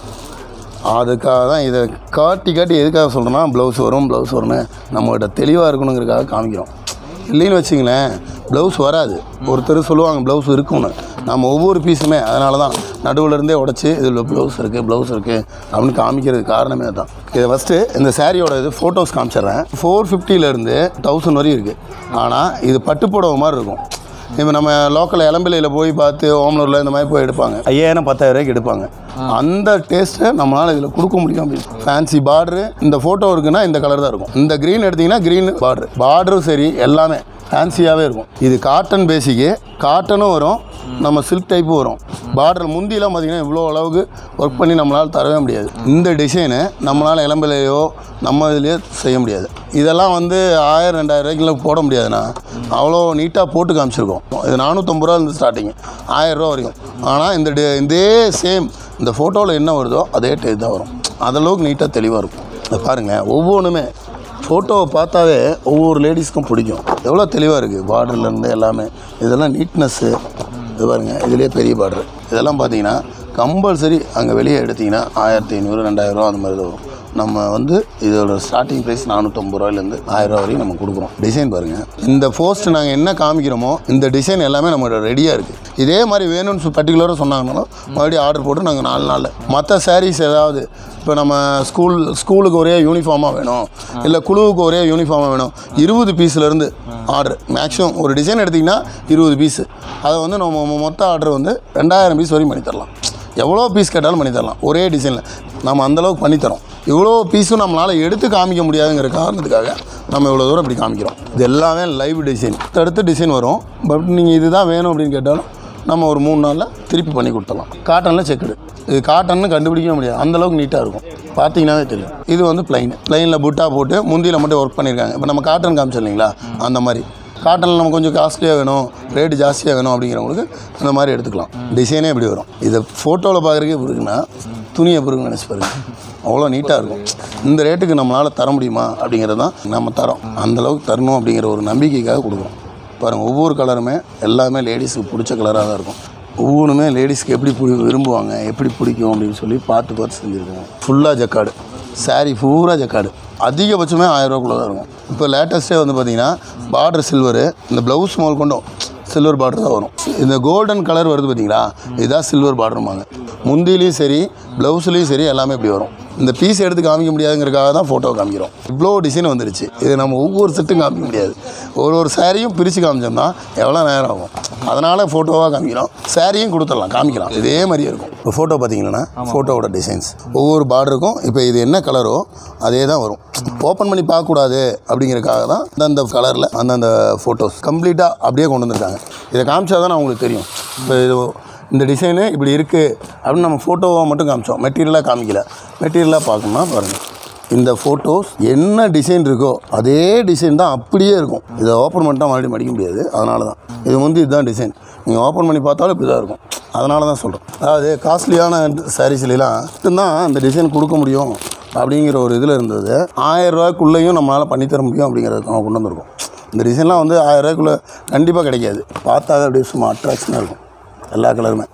அதுக்காக தான் இதை காட்டி காட்டி எதுக்காக சொல்கிறேன்னா ப்ளவுஸ் வரும் ப்ளவுஸ் வரும்னு நம்மகிட்ட தெளிவாக இருக்கணுங்கிறதுக்காக காமிக்கிறோம் இல்லைன்னு வச்சிங்களேன் ப்ளவுஸ் வராது ஒருத்தர் சொல்லுவாங்க ப்ளவுஸ் இருக்கும்னு நம்ம ஒவ்வொரு பீஸுமே அதனால தான் நடுவில் இருந்தே உடச்சி இதில் ப்ளவுஸ் இருக்குது ப்ளவுஸ் இருக்குது அப்படின்னு காமிக்கிறதுக்கு காரணமே தான் இதை ஃபஸ்ட்டு இந்த சாரியோட இது ஃபோட்டோஸ் காமிச்சிடுறேன் ஃபோர் ஃபிஃப்டிலேருந்து தௌசண்ட் வரையும் இருக்குது ஆனால் இது பட்டு புடவை மாதிரி இருக்கும் இப்போ நம்ம லோக்கல் இளம்பிள்ளையில் போய் பார்த்து ஓமலூரில் இந்த மாதிரி போய் எடுப்பாங்க ஐயாயிரம் பத்தாயிரம் ரூபாய்க்கு எடுப்பாங்க அந்த டேஸ்ட்டை நம்மளால் இதில் கொடுக்க முடியும் அப்படின்னு ஃபேன்சி பார்டரு இந்த ஃபோட்டோ இருக்குன்னா இந்த கலர் தான் இருக்கும் இந்த க்ரீன் எடுத்திங்கன்னா க்ரீன் பார்டர் பார்டரும் சரி எல்லாமே ஃபேன்சியாகவே இருக்கும் இது காட்டன் பேசிக்கு காட்டனும் வரும் நம்ம சில்க் டைப்பும் வரும் பார்டர் முந்திலாம் பார்த்திங்கன்னா இவ்வளோ அளவுக்கு ஒர்க் பண்ணி நம்மளால் தரவே முடியாது இந்த டிசைனு நம்மளால் இளம்பிலையோ நம்ம இதுலேயோ செய்ய முடியாது இதெல்லாம் வந்து ஆயிரம் ரெண்டாயிரம் ரூபாய்க்குள்ள போட முடியாதுண்ணா அவ்வளோ நீட்டாக போட்டு காமிச்சிருக்கோம் இது நானூற்றம்பது ரூபா இருந்து ஸ்டார்டிங் ஆயிரம் ரூபா வரைக்கும் ஆனால் இந்த டி- இதே சேம் இந்த ஃபோட்டோவில் என்ன வருதோ அதே டேட் தான் வரும் அதளவுக்கு நீட்டாக தெளிவாக இருக்கும் இதை பாருங்கள் ஒவ்வொன்றுமே ஃபோட்டோவை பார்த்தாவே ஒவ்வொரு லேடிஸ்க்கும் பிடிக்கும் எவ்வளோ தெளிவாக இருக்குது பார்டர்லேருந்து எல்லாமே இதெல்லாம் நீட்னஸ்ஸு இது பாருங்கள் இதுலேயே பெரிய பார்டர் இதெல்லாம் பார்த்தீங்கன்னா கம்பல்சரி அங்கே வெளியே எடுத்தீங்கன்னா ஆயிரத்தி ஐநூறு ரெண்டாயிரரூவா அந்த மாதிரி தான் வரும் நம்ம வந்து இதோட ஸ்டார்டிங் ப்ரைஸ் நானூற்றம்பது ரூபாயிலேருந்து ஆயிரம் வரையும் நம்ம கொடுக்குறோம் டிசைன் பாருங்கள் இந்த போஸ்ட் நாங்கள் என்ன காமிக்கிறோமோ இந்த டிசைன் எல்லாமே நம்மளோட ரெடியாக இருக்குது இதே மாதிரி வேணும்னு பர்டிகுலராக சொன்னாங்கனாலும் மறுபடியும் ஆர்டர் போட்டு நாங்கள் நாலு நாளில் மற்ற சாரீஸ் ஏதாவது இப்போ நம்ம ஸ்கூல் ஸ்கூலுக்கு ஒரே யூனிஃபார்மாக வேணும் இல்லை குழுவுக்கு ஒரே யூனிஃபார்மாக வேணும் இருபது பீஸ்லேருந்து ஆர்டர் மேக்ஸிமம் ஒரு டிசைன் எடுத்திங்கன்னா இருபது பீஸு அதை வந்து நம்ம மொ- மொத்த ஆர்டர் வந்து ரெண்டாயிரம் பீஸ் வரையும் பண்ணி தரலாம் எவ்வளோ பீஸ் கேட்டாலும் பண்ணி தரலாம் ஒரே டிசைனில் நம்ம அந்தளவுக்கு பண்ணித்தரோம் இவ்வளோ பீஸும் நம்மளால் எடுத்து காமிக்க முடியாதுங்கிற காரணத்துக்காக நம்ம இவ்வளோ தூரம் இப்படி காமிக்கிறோம் இது எல்லாமே லைவ் டிசைன் அடுத்த டிசைன் வரும் பட் நீங்கள் இதுதான் வேணும் அப்படின்னு கேட்டாலும் நம்ம ஒரு மூணு நாளில் திருப்பி பண்ணி கொடுத்துடலாம் காட்டனில் செக்குடு இது காட்டன்னு கண்டுபிடிக்கவே முடியாது அந்தளவுக்கு நீட்டாக இருக்கும் பார்த்தீங்கன்னாவே தெரியும் இது வந்து பிளைன் பிளைனில் புட்டா போட்டு முந்தியில் மட்டும் ஒர்க் பண்ணியிருக்காங்க இப்போ நம்ம காட்டன் காமிச்சோம் இல்லைங்களா அந்த மாதிரி காட்டனில் நம்ம கொஞ்சம் காஸ்ட்லியாக வேணும் ரேட்டு ஜாஸ்தியாக வேணும் அப்படிங்கிறவங்களுக்கு அந்த மாதிரி எடுத்துக்கலாம் டிசைனே இப்படி வரும் இதை ஃபோட்டோவில் பார்க்குறதுக்கே இப்படி இருக்குன்னா துணியை பிறகு நினச்சி பாருங்க அவ்வளோ நீட்டாக இருக்கும் இந்த ரேட்டுக்கு நம்மளால் தர முடியுமா அப்படிங்கிறது தான் நம்ம தரோம் அந்தளவுக்கு தரணும் அப்படிங்கிற ஒரு நம்பிக்கைக்காக கொடுக்குறோம் பாருங்கள் ஒவ்வொரு கலருமே எல்லாமே லேடிஸுக்கு பிடிச்ச கலராக தான் இருக்கும் ஒவ்வொன்றுமே லேடிஸ்க்கு எப்படி பிடி விரும்புவாங்க எப்படி பிடிக்கும் அப்படின்னு சொல்லி பார்த்து பார்த்து செஞ்சுருக்கோம் ஃபுல்லாக ஜக்காடு saree பூரா ஜக்காடு அதிகபட்சமே ஆயிரரூவாக்குள்ளே தான் இருக்கும் இப்போ லேட்டஸ்ட்டே வந்து பார்த்தீங்கன்னா பார்டர் சில்வரு இந்த ப்ளவுஸ் முதல் கொண்டும் சில்வர் பார்டர் தான் வரும் இந்த கோல்டன் கலர் வருது பார்த்தீங்களா இதுதான் சில்வர் பார்டருமாங்க முந்திலையும் சரி ப்ளவுஸ்லேயும் சரி எல்லாமே இப்படி வரும் இந்த பீஸ் எடுத்து காமிக்க முடியாதுங்கிறதுக்காக தான் ஃபோட்டோ காமிக்கிறோம் இவ்வளோ டிசைன் வந்துருச்சு இது நம்ம ஒவ்வொரு செட்டும் காமிக்க முடியாது ஒரு ஒரு சாரியும் பிரித்து காமிச்சோம்னா எவ்வளோ நேரம் ஆகும் அதனால் ஃபோட்டோவாக காமிக்கிறோம் சாரியும் கொடுத்துடலாம் காமிக்கலாம் இதே மாதிரியே இருக்கும் இப்போ ஃபோட்டோ பார்த்தீங்கன்னா ஃபோட்டோவோட டிசைன்ஸ் ஒவ்வொரு பார்டருக்கும் இப்போ இது என்ன கலரோ அதே தான் வரும் ஓப்பன் பண்ணி பார்க்கக்கூடாது அப்படிங்கிறதுக்காக தான் அந்தந்த கலரில் அந்தந்த ஃபோட்டோஸ் கம்ப்ளீட்டாக அப்படியே கொண்டு வந்திருக்காங்க இதை காமிச்சா தான் உங்களுக்கு தெரியும் இப்போ இது இந்த டிசைனு இப்படி இருக்குது அப்படின்னு நம்ம ஃபோட்டோவாக மட்டும் காமிச்சோம் மெட்டீரியலாக காமிக்கல மெட்டீரியலாக பார்க்கணும்னா பாருங்கள் இந்த ஃபோட்டோஸ் என்ன டிசைன் இருக்கோ அதே டிசைன் தான் அப்படியே இருக்கும் இதை ஓப்பன் பண்ணிட்டா மறுபடியும் மடிக்க முடியாது அதனால தான் இது வந்து இதுதான் டிசைன் நீங்கள் ஓப்பன் பண்ணி பார்த்தாலும் இப்படி தான் இருக்கும் அதனால தான் சொல்கிறேன் அதாவது காஸ்ட்லியான சாரீஸ்லாம் மட்டும்தான் அந்த டிசைன் கொடுக்க முடியும் அப்படிங்கிற ஒரு இதில் இருந்தது ஆயிரம் ரூபாய்க்குள்ளேயும் நம்மளால் பண்ணித்தர முடியும் அப்படிங்கிறத நம்ம கொண்டு வந்திருக்கோம் இந்த டிசைன்லாம் வந்து ஆயிரம் ரூபாய்க்குள்ளே கண்டிப்பாக கிடைக்காது பார்த்தாவே அப்படியே சும்மா அட்ராக்ஷனாக இருக்கும் எல்லா கலருமே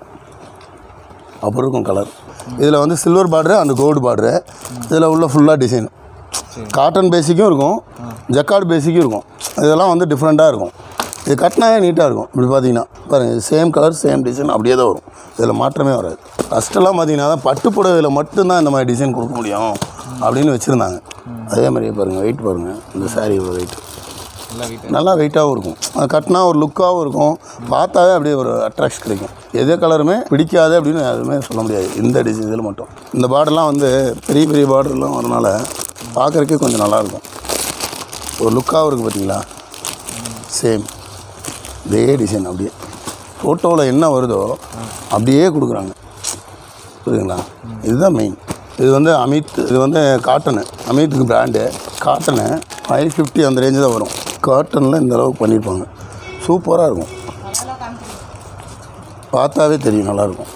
அப்புறம் இருக்கும் கலர் இதில் வந்து சில்வர் பார்டரு அந்த கோல்டு பார்டரு இதில் உள்ள ஃபுல்லாக டிசைன் காட்டன் பேசிக்கும் இருக்கும் ஜக்கார்டு பேசிக்கும் இருக்கும் இதெல்லாம் வந்து டிஃப்ரெண்ட்டாக இருக்கும் இது கட்டினாவே நீட்டாக இருக்கும் இப்படி பார்த்தீங்கன்னா பாருங்கள் இது சேம் கலர் சேம் டிசைன் அப்படியே தான் வரும் இதில் மாற்றமே வராது ஃபஸ்ட்டெல்லாம் பார்த்தீங்கன்னா தான் பட்டு புடவையில் மட்டும்தான் இந்த மாதிரி டிசைன் கொடுக்க முடியும் அப்படின்னு வச்சுருந்தாங்க அதே மாதிரியே பாருங்கள் வெயிட் பாருங்கள் இந்த சாரியோட வெயிட் நல்லா வீட்டு நல்லா வெயிட்டாகவும் இருக்கும் அது கட்டினா ஒரு லுக்காகவும் இருக்கும் பார்த்தாவே அப்படியே ஒரு அட்ராக்ஷன் கிடைக்கும் எதே கலருமே பிடிக்காது அப்படின்னு எதுவுமே சொல்ல முடியாது இந்த டிசைன் இதில் மட்டும் இந்த பார்டர்லாம் வந்து பெரிய பெரிய பார்டர்லாம் வரனால பார்க்குறக்கே கொஞ்சம் நல்லாயிருக்கும் ஒரு லுக்காகவும் இருக்குது பார்த்தீங்களா சேம் இதே டிசைன் அப்படியே ஃபோட்டோவில் என்ன வருதோ அப்படியே கொடுக்குறாங்க புரியுதுங்களா இதுதான் மெயின் இது வந்து அமித் இது வந்து காட்டனு அமித்துக்கு பிராண்டு காட்டனு ஃபைவ் ஃபிஃப்டி அந்த ரேஞ்சு தான் வரும் காட்டனில் இந்த அளவுக்கு பண்ணியிருப்பாங்க சூப்பராக இருக்கும் பார்த்தாவே தெரியும் நல்லாயிருக்கும்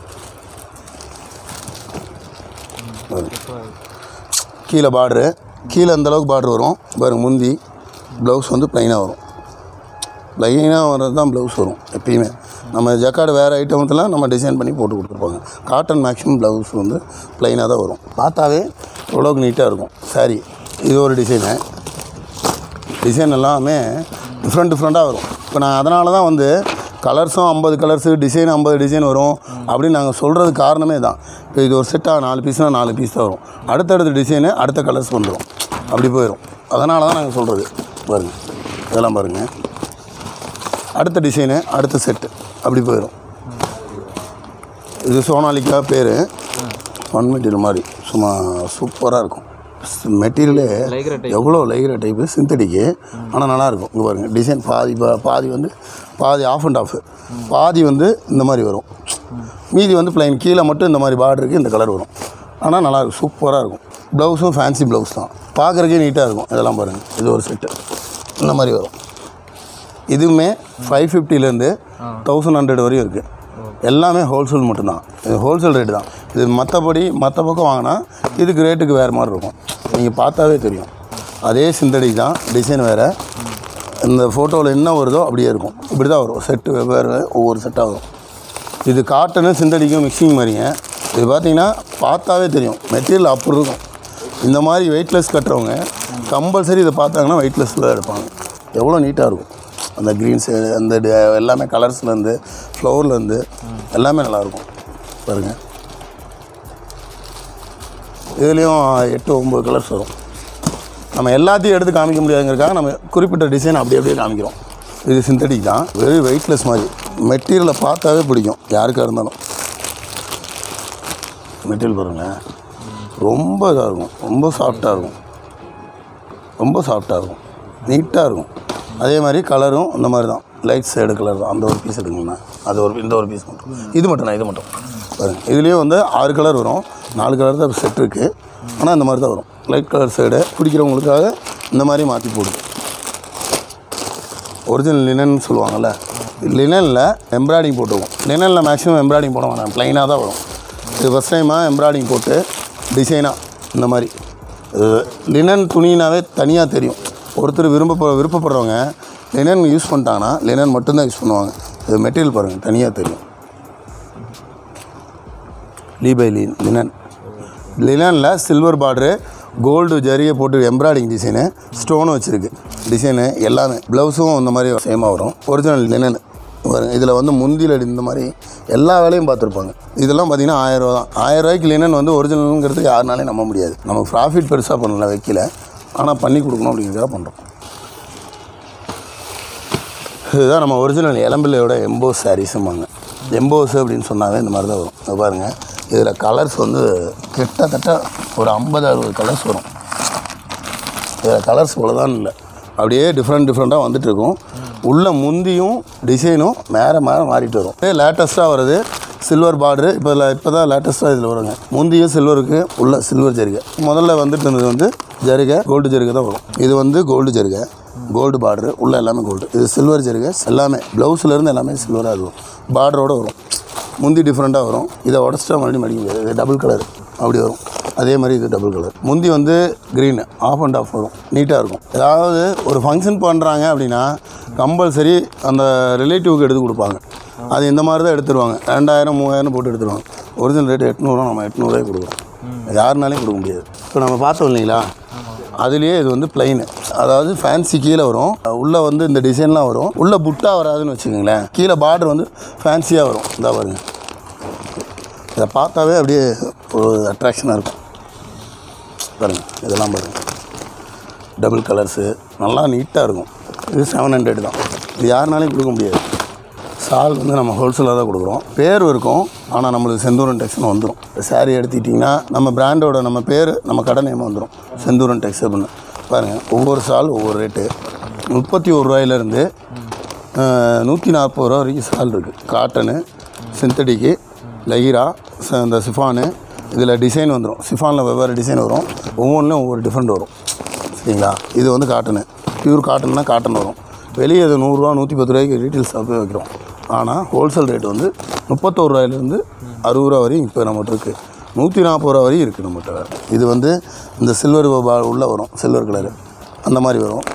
கீழே பார்டரு கீழே அந்த அளவுக்கு பார்டர் வரும் பாருங்க முந்தி ப்ளவுஸ் வந்து ப்ளைனாக வரும் ப்ளைனாக வர்றது தான் ப்ளவுஸ் வரும் எப்பயுமே நம்ம ஜக்கார்டு வேறு ஐட்டமத்தில் நம்ம டிசைன் பண்ணி போட்டு கொடுத்துருப்பாங்க காட்டன் மேக்ஸிமம் ப்ளவுஸ் வந்து ப்ளைனாக தான் வரும் பார்த்தாவே ஓரளவுக்கு நீட்டாக இருக்கும் சாரி இது ஒரு டிசைனு டிசைன் எல்லாமே டிஃப்ரெண்ட் டிஃப்ரெண்ட்டாக வரும் இப்போ நான் அதனால தான் வந்து கலர்ஸும் ஐம்பது கலர்ஸு டிசைன் ஐம்பது டிசைன் வரும் அப்படின்னு நாங்கள் சொல்கிறது காரணமே தான் இப்போ இது ஒரு செட்டாக நாலு பீஸ்னால் நாலு பீஸ் தான் வரும் அடுத்தடுத்த டிசைனு அடுத்த கலர்ஸ் வந்துடும் அப்படி போயிடும் அதனால தான் நாங்கள் சொல்கிறது பாருங்கள் இதெல்லாம் பாருங்கள் அடுத்த டிசைனு அடுத்த செட்டு அப்படி போயிடும் இது சோனாலிக்கா பேர் ஒன் மெட்டீரியல் மாதிரி சும்மா சூப்பராக இருக்கும் மெட்டீரியலே லைக்ரா டைப் எவ்வளோ லைகிற டைப்பு சிந்தடிக்கு ஆனால் நல்லாயிருக்கும் இங்கே பாருங்கள் டிசைன் பாதி பா- பாதி வந்து பாதி ஆஃப் அண்ட் ஆஃப் பாதி வந்து இந்த மாதிரி வரும் மீதி வந்து ப்ளைன் கீழே மட்டும் இந்த மாதிரி பார்டருக்கு இந்த கலர் வரும் ஆனால் நல்லாயிருக்கும் சூப்பராக இருக்கும் ப்ளவுஸும் ஃபேன்சி ப்ளவுஸ் தான் பார்க்குறக்கே நீட்டாக இருக்கும் இதெல்லாம் பாருங்கள் இது ஒரு செட்டு இந்த மாதிரி வரும் இதுவுமே ஃபைவ் ஃபிஃப்டிலேருந்து தௌசண்ட் ஹண்ட்ரட் வரையும் இருக்குது எல்லாமே ஹோல்சேல் மட்டும்தான் இது ஹோல்சேல் ரேட்டு தான் இது மற்றபடி மற்ற பக்கம் வாங்கினா இதுக்கு ரேட்டுக்கு வேறு மாதிரி இருக்கும் நீங்கள் பார்த்தாவே தெரியும் அதே சிந்தடி தான் டிசைன் வேறு இந்த ஃபோட்டோவில் என்ன வருதோ அப்படியே இருக்கும் இப்படி தான் வரும் செட்டு வெவ்வேறு ஒவ்வொரு செட்டாக வரும் இது காட்டனு சிந்தடிக்கும் மிக்சிங் மாதிரிங்க இது பார்த்தீங்கன்னா பார்த்தாவே தெரியும் மெட்டீரியல் அப்படி இருக்கும் இந்த மாதிரி வெயிட்லெஸ் கட்டுறவங்க கம்பல்சரி இதை பார்த்தாங்கன்னா வெயிட்லெஸ்ஸில் எடுப்பாங்க எவ்வளோ நீட்டாக இருக்கும் அந்த க்ரீன்ஸு அந்த டி- எல்லாமே கலர்ஸ்லேருந்து ஃப்ளவர்லேருந்து எல்லாமே நல்லாயிருக்கும் பாருங்கள் இதுலேயும் எட்டு ஒம்பது கலர்ஸ் வரும் நம்ம எல்லாத்தையும் எடுத்து காமிக்க முடியாதுங்கிறதுக்காக நம்ம குறிப்பிட்ட டிசைன் அப்படி அப்படியே காமிக்கிறோம் இது சிந்தடிக் தான் வெரி வெயிட்லெஸ் மாதிரி மெட்டீரியலை பார்த்தாவே பிடிக்கும் யாருக்காக இருந்தாலும் மெட்டீரியல் பாருங்கள் ரொம்ப இதாக இருக்கும் ரொம்ப சாஃப்டாக இருக்கும் ரொம்ப சாஃப்டாக இருக்கும் நீட்டாக இருக்கும் அதே மாதிரி கலரும் இந்த மாதிரி தான் லைட் ஷேடு கலர் தான் அந்த ஒரு பீஸ் எடுங்களேன் அது ஒரு இந்த ஒரு பீஸ் மட்டும் இது மட்டும் தான் இது மட்டும் பாருங்க இதுலேயும் வந்து ஆறு கலர் வரும் நாலு கலர் தான் செட் இருக்குது ஆனால் இந்த மாதிரி தான் வரும் லைட் கலர் ஷேடு பிடிக்கிறவங்களுக்காக இந்த மாதிரி மாற்றி போடுது ஒரிஜினல் லினன் சொல்லுவாங்கள்ல லினனில் எம்ப்ராய்டிங் போட்டுருவோம் லினனில் மேக்ஸிமம் எம்ப்ராய்டிங் போட வேணாம் ப்ளைனாக தான் வரும் இது ஃபஸ்ட் டைமாக எம்ப்ராய்டிங் போட்டு டிசைனாக இந்த மாதிரி லினன் துணினாவே தனியாக தெரியும் ஒருத்தர் விரும்ப விருப்பப்படுறவங்க லினன் யூஸ் பண்ணிட்டாங்கன்னா லினன் மட்டும்தான் யூஸ் பண்ணுவாங்க இது மெட்டீரியல் பாருங்கள் தனியாக தெரியும் லீ பை லீன் லினன் லினனில் சில்வர் பார்டரு கோல்டு ஜரியை போட்டு எம்ப்ராய்டிங் டிசைனு ஸ்டோனும் வச்சுருக்கு டிசைனு எல்லாமே ப்ளவுஸும் இந்த மாதிரி சேமாக வரும் ஒரிஜினல் லினன் வரும் இதில் வந்து முந்தியில் இந்த மாதிரி எல்லா வேலையும் பார்த்துருப்பாங்க இதெல்லாம் பார்த்தீங்கன்னா ஆயிரம் ரூபா தான் ஆயிரம் ரூபாய்க்கு லினன் வந்து ஒரிஜினலுங்கிறது யாருனாலையும் நம்ப முடியாது நம்ம ப்ராஃபிட் பெருசாக பண்ணல வைக்கல ஆனால் பண்ணி கொடுக்கணும் அப்படிங்கிறத பண்ணுறோம் இதுதான் நம்ம ஒரிஜினல் இளம்பிள்ளையோட எம்போஸ் சாரீஸும்பாங்க எம்போஸ் அப்படின்னு சொன்னாவே இந்த மாதிரி தான் வரும் இங்க பாருங்கள் இதில் கலர்ஸ் வந்து கிட்டத்தட்ட ஒரு ஐம்பது அறுபது கலர்ஸ் வரும் இதில் கலர்ஸ் இவ்வளோதான் இல்லை அப்படியே டிஃப்ரெண்ட் டிஃப்ரெண்ட்டாக வந்துட்டு இருக்கும் உள்ள முந்தியும் டிசைனும் மேலே மேலே மாறிட்டு வரும் லேட்டஸ்ட்டாக வருது சில்வர் பார்டரு இப்போ இப்போ தான் லேட்டஸ்ட்டாக இதில் வருங்க முந்தியும் சில்வருக்கு உள்ள சில்வர் ஜரிகை முதல்ல வந்துட்டு இருந்தது வந்து ஜரிகை கோல்டு ஜரிகை தான் வரும் இது வந்து கோல்டு ஜரிகை கோல்டு பார்டரு உள்ள எல்லாமே கோல்டு இது சில்வர் ஜரிகை எல்லாமே ப்ளவுஸ்லேருந்து எல்லாமே சில்வராக இருக்கும் பார்டரோடு வரும் முந்தி டிஃப்ரெண்ட்டாக வரும் இதை உடச்சிட்டா மறுபடியும் மடிக்க முடியாது இது டபுள் கலர் அப்படி வரும் அதே மாதிரி இது டபுள் கலர் முந்தி வந்து க்ரீன் ஆஃப் அண்ட் ஆஃப் வரும் நீட்டாக இருக்கும் ஏதாவது ஒரு ஃபங்க்ஷன் பண்ணுறாங்க அப்படின்னா கம்பல்சரி அந்த ரிலேட்டிவ்க்கு எடுத்து கொடுப்பாங்க அது இந்த மாதிரி தான் எடுத்துருவாங்க ரெண்டாயிரம் மூவாயிரம் போட்டு எடுத்துருவாங்க ஒரிஜினல் ரேட் எட்நூறுவா நம்ம எட்நூறுவாய்க்கு கொடுக்குறோம் யாருனாலையும் கொடுக்க முடியாது இப்போ நம்ம பார்த்தோம் இல்லைங்களா அதுலேயே இது வந்து பிளைனு அதாவது ஃபேன்சி கீழே வரும் உள்ளே வந்து இந்த டிசைன்லாம் வரும் உள்ளே புட்டா வராதுன்னு வச்சுக்கோங்களேன் கீழே பார்டர் வந்து ஃபேன்சியாக வரும் இந்த பாருங்க இதை பார்த்தாவே அப்படியே ஒரு அட்ராக்ஷனாக இருக்கும் பாருங்க இதெல்லாம் பாருங்க டபுள் கலர்ஸு நல்லா நீட்டாக இருக்கும் இது செவன் ஹண்ட்ரட் தான் இது யாருனாலையும் கொடுக்க முடியாது சால் வந்து நம்ம ஹோல்சேலாக தான் கொடுக்குறோம் பேர் இருக்கும் ஆனால் நம்மளுக்கு செந்தூரன் டெக்ஸ்னு வந்துடும் சாரீ எடுத்துக்கிட்டிங்கன்னா நம்ம பிராண்டோட நம்ம பேர் நம்ம கடை நேம் வந்துடும் செந்தூரன் டெக்ஸ் அப்படின்னு பாருங்கள் ஒவ்வொரு சால் ஒவ்வொரு ரேட்டு முப்பத்தி ஒரு ரூபாயிலேருந்து நூற்றி நாற்பது ரூபா வரைக்கும் சால் இருக்குது காட்டனு சிந்தடிக்கு லகிரா ச- இந்த சிஃபானு இதில் டிசைன் வந்துடும் சிஃபானில் வெவ்வேறு டிசைன் வரும் ஒவ்வொன்றிலும் ஒவ்வொரு டிஃப்ரெண்ட் வரும் சரிங்களா இது வந்து காட்டனு பியூர் காட்டன்னா காட்டன் வரும் வெளியே இது நூறுரூவா நூற்றி பத்து ரூபாய்க்கு ரீட்டெயில் ஷாப்பே வைக்கிறோம் ஆனால் ஹோல்சேல் ரேட் வந்து முப்பத்தோரு ரூபாயிலேருந்து அறுபது ரூபா வரையும் இப்போ நம்மகிட்ட இருக்குது நூற்றி நாற்பது ரூபா வரையும் இருக்குது நம்மகிட்ட இது வந்து இந்த சில்வர் உள்ளே வரும் சில்வர் கலரு அந்த மாதிரி வரும்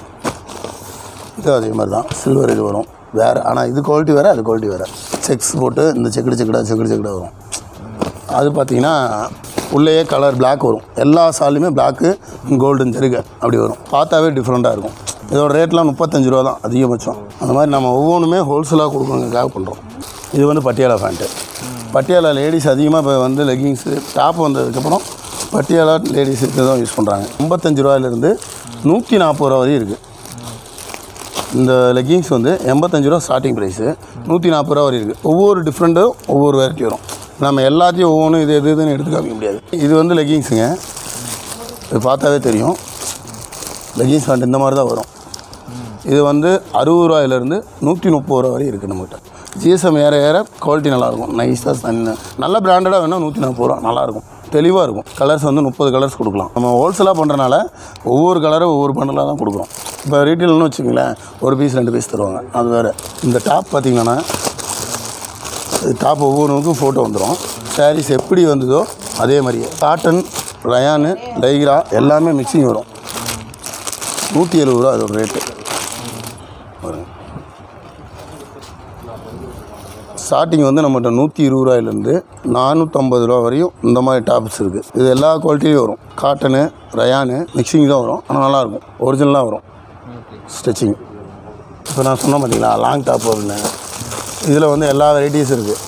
இது அதே மாதிரி தான் சில்வர் இது வரும் வேறு ஆனால் இது குவாலிட்டி வேறு அது குவாலிட்டி வேறு செக்ஸ் போட்டு இந்த செக்குடு செக்குடா செக்குடு செக்குடா வரும் அது பார்த்தீங்கன்னா உள்ளேயே கலர் Black வரும் எல்லா சாலையுமே பிளாக்கு கோல்டன் ஜெருகை அப்படி வரும் பார்த்தாவே டிஃப்ரெண்ட்டாக இருக்கும் இதோட ரேட்லாம் முப்பத்தஞ்சு ரூபா தான் அதிகபட்சம் அந்த மாதிரி நம்ம ஒவ்வொன்றுமே ஹோல்சேலாக கொடுக்கணுங்கிறதுக்காக பண்ணுறோம் இது வந்து பட்டியாலா ஃபேண்ட்டு பட்டியாலா லேடிஸ் அதிகமாக இப்போ வந்து லெகிங்ஸு டாப் வந்ததுக்கப்புறம் பட்டியாலா லேடிஸ் தான் யூஸ் பண்ணுறாங்க ஐம்பத்தஞ்சு ரூபாயிலேருந்து நூற்றி நாற்பது ரூபா வரையும் இருக்குது இந்த லெகிங்ஸ் வந்து எண்பத்தஞ்சு ரூபா ஸ்டார்டிங் ப்ரைஸு நூற்றி நாற்பது ரூபா வரை இருக்குது ஒவ்வொரு டிஃப்ரெண்ட்டும் ஒவ்வொரு வெரைட்டி வரும் நம்ம எல்லாத்தையும் ஒவ்வொன்றும் இது எது இதுன்னு எடுத்து காமிக்க முடியாது இது வந்து லெகிங்ஸுங்க இது பார்த்தாவே தெரியும் லெகின்ஸ் பேண்ட் இந்த மாதிரி தான் வரும் இது வந்து அறுபது ரூபாயிலேருந்து நூற்றி முப்பது ரூபா வரை இருக்குது நம்மகிட்ட ஜிஎஸ்எம் ஏற ஏற குவாலிட்டி நல்லாயிருக்கும் நைஸாக தண்ணி நல்ல பிராண்டடாக வேணால் நூற்றி நாற்பது ரூபா நல்லாயிருக்கும் தெளிவாக இருக்கும் கலர்ஸ் வந்து முப்பது கலர்ஸ் கொடுக்கலாம் நம்ம ஹோல்சேலாக பண்ணுறனால ஒவ்வொரு கலரும் ஒவ்வொரு பண்டலாக தான் கொடுக்குறோம் இப்போ ரீட்டெயில்னு வச்சுங்களேன் ஒரு பீஸ் ரெண்டு பீஸ் தருவாங்க அது வேறு இந்த டாப் பார்த்தீங்கன்னா டாப் ஒவ்வொன்றுக்கும் ஃபோட்டோ வந்துடும் சாரீஸ் எப்படி வந்ததோ அதே மாதிரியே காட்டன் ரயானு லைக்ரா எல்லாமே மிக்சிங் வரும் நூற்றி எழுபது ரூபா அதோட ரேட்டு பாருங்க ஸ்டார்டிங் வந்து நம்மகிட்ட நூற்றி இருபது ரூபாயிலேருந்து நானூற்றம்பது ரூபா வரையும் இந்த மாதிரி டாப்ஸ் இருக்குது இது எல்லா குவாலிட்டியும் வரும் காட்டனு ரயானு மிக்சிங் தான் வரும் ஆனால் நல்லாயிருக்கும் ஒரிஜினலாக வரும் ஸ்டிச்சிங் இப்போ நான் சொன்னேன் பார்த்தீங்களா லாங் டாப் அப்படின்னு இதில் வந்து எல்லா வெரைட்டிஸ் இருக்குது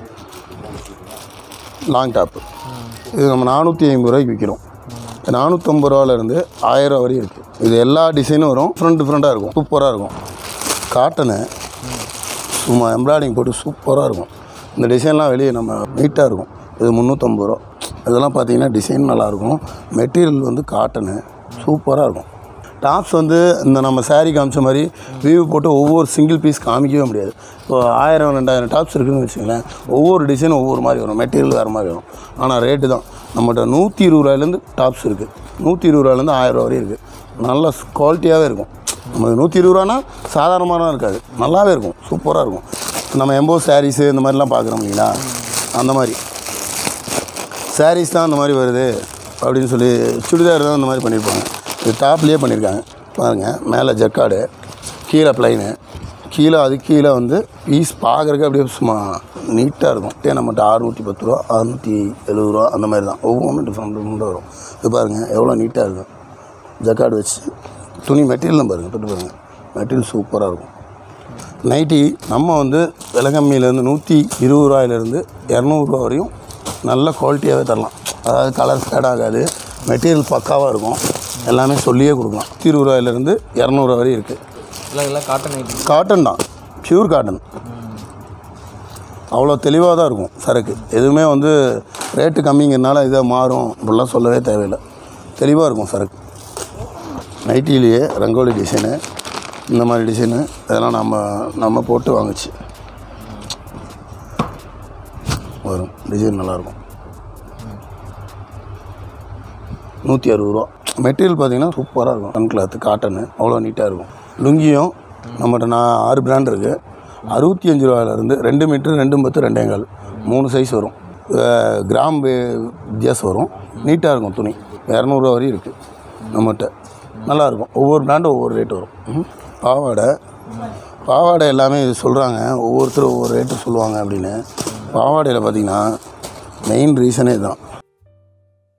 லாங் டாப்பு இது நம்ம நானூற்றி ஐம்பது ரூபாய்க்கு விற்கிறோம் நானூற்றம்பது ரூபாலேருந்து ஆயிரம் ரூபா வரையும் இருக்குது இது எல்லா டிசைனும் வரும் டிஃப்ரெண்ட் டிஃப்ரெண்ட்டாக இருக்கும் சூப்பராக இருக்கும் காட்டனு சும்மா எம்ப்ராய்டிங் போட்டு சூப்பராக இருக்கும் இந்த டிசைன்லாம் வெளியே நம்ம நீட்டாக இருக்கும் இது முந்நூற்றம்பது ரூபா இதெல்லாம் பார்த்தீங்கன்னா டிசைன் நல்லாயிருக்கும் மெட்டீரியல் வந்து காட்டனு சூப்பராக இருக்கும் டாப்ஸ் வந்து இந்த நம்ம saree காமிச்ச மாதிரி வியூ போட்டு ஒவ்வொரு சிங்கிள் பீஸ் காமிக்கவே முடியாது இப்போ ஆயிரம் ரெண்டாயிரம் டாப்ஸ் இருக்குதுன்னு வச்சுங்களேன் ஒவ்வொரு டிசைனும் ஒவ்வொரு மாதிரி வரும் மெட்டீரியல் வேறு மாதிரி வரும் ஆனால் ரேட்டு தான் நம்மகிட்ட நூற்றி இருபது ரூபாயிலேருந்து டாப்ஸ் இருக்குது நூற்றி இருபது ரூபாயிலேருந்து ஆயிரம் ரூபா வரையும் இருக்குது நல்ல குவாலிட்டியாகவே இருக்கும் நம்ம நூற்றி இருபது ரூபானா சாதாரணமாக இருக்காது நல்லாவே இருக்கும் சூப்பராக இருக்கும் நம்ம எம்போ சாரீஸு இந்த மாதிரிலாம் பார்க்குறோம் இல்லைங்களா அந்த மாதிரி சாரீஸ் தான் அந்த மாதிரி வருது அப்படின்னு சொல்லி சுடிதார் தான் அந்த மாதிரி பண்ணியிருப்பாங்க இது டாப்லேயே பண்ணியிருக்காங்க பாருங்கள் மேலே ஜக்காடு கீழே ப்ளைனு கீழே அது கீழே வந்து பீஸ் பார்க்குறக்கு அப்படியே சும்மா நீட்டாக இருக்கும் இதே நம்மகிட்ட அறுநூற்றி பத்து ரூபா அறுநூற்றி எழுபது ரூபா அந்த மாதிரி தான் ஒவ்வொன்றும் டிஃப்ரெண்ட் டிஃப்ரெண்ட்டாக வரும் இது பாருங்கள் எவ்வளோ நீட்டாக இருக்கும் ஜக்காடு வச்சு துணி மெட்டீரியலும் பாருங்கள் தொட்டு பாருங்கள் மெட்டீரியல் சூப்பராக இருக்கும் நைட்டி நம்ம வந்து விலை கம்மியிலேருந்து நூற்றி இருபது ரூபாயிலேருந்து இரநூறுவா வரையும் நல்ல குவாலிட்டியாகவே தரலாம் அதாவது கலர் ஃபேட் ஆகாது மெட்டீரியல் பக்காவாக இருக்கும் எல்லாமே சொல்லியே கொடுக்கலாம் நூற்றி இருபது ரூபாயிலேருந்து இரநூறுவா வரையும் இருக்குது எல்லாம் எல்லாம் காட்டன் ஐட்டம் காட்டன் தான் பியூர் காட்டன் அவ்வளோ தெளிவாக தான் இருக்கும் சரக்கு எதுவுமே வந்து ரேட்டு கம்மிங்கிறனால இதை மாறும் அப்படிலாம் சொல்லவே தேவையில்லை தெளிவாக இருக்கும் சரக்கு நைட்டிலேயே ரங்கோலி டிசைனு இந்த மாதிரி டிசைனு இதெல்லாம் நம்ம நம்ம போட்டு வாங்குச்சு வரும் டிசைன் நல்லாயிருக்கும் நூற்றி அறுபது ரூபா மெட்டீரியல் பார்த்தீங்கன்னா சூப்பராக இருக்கும் கன் கிளாத்து காட்டனு அவ்வளோ நீட்டாக இருக்கும் லுங்கியும் நம்மகிட்ட நான் ஆறு பிராண்ட் இருக்குது அறுபத்தி அஞ்சு ரூபாயிலேருந்து ரெண்டு மீட்ரு ரெண்டு பத்து ரெண்டேகால் மூணு சைஸ் வரும் அஹ் கிராம் வே- வித்தியாசம் வரும் நீட்டாக இருக்கும் துணி இரநூறுவா வரையும் இருக்குது நம்மகிட்ட நல்லாயிருக்கும் ஒவ்வொரு பிராண்டும் ஒவ்வொரு ரேட் வரும் ம். பாவாடை பாவாடை எல்லாமே சொல்கிறாங்க ஒவ்வொருத்தரும் ஒவ்வொரு ரேட்டு சொல்லுவாங்க அப்படின்னு பாவாடையில் பார்த்தீங்கன்னா மெயின் ரீசனே இதுதான்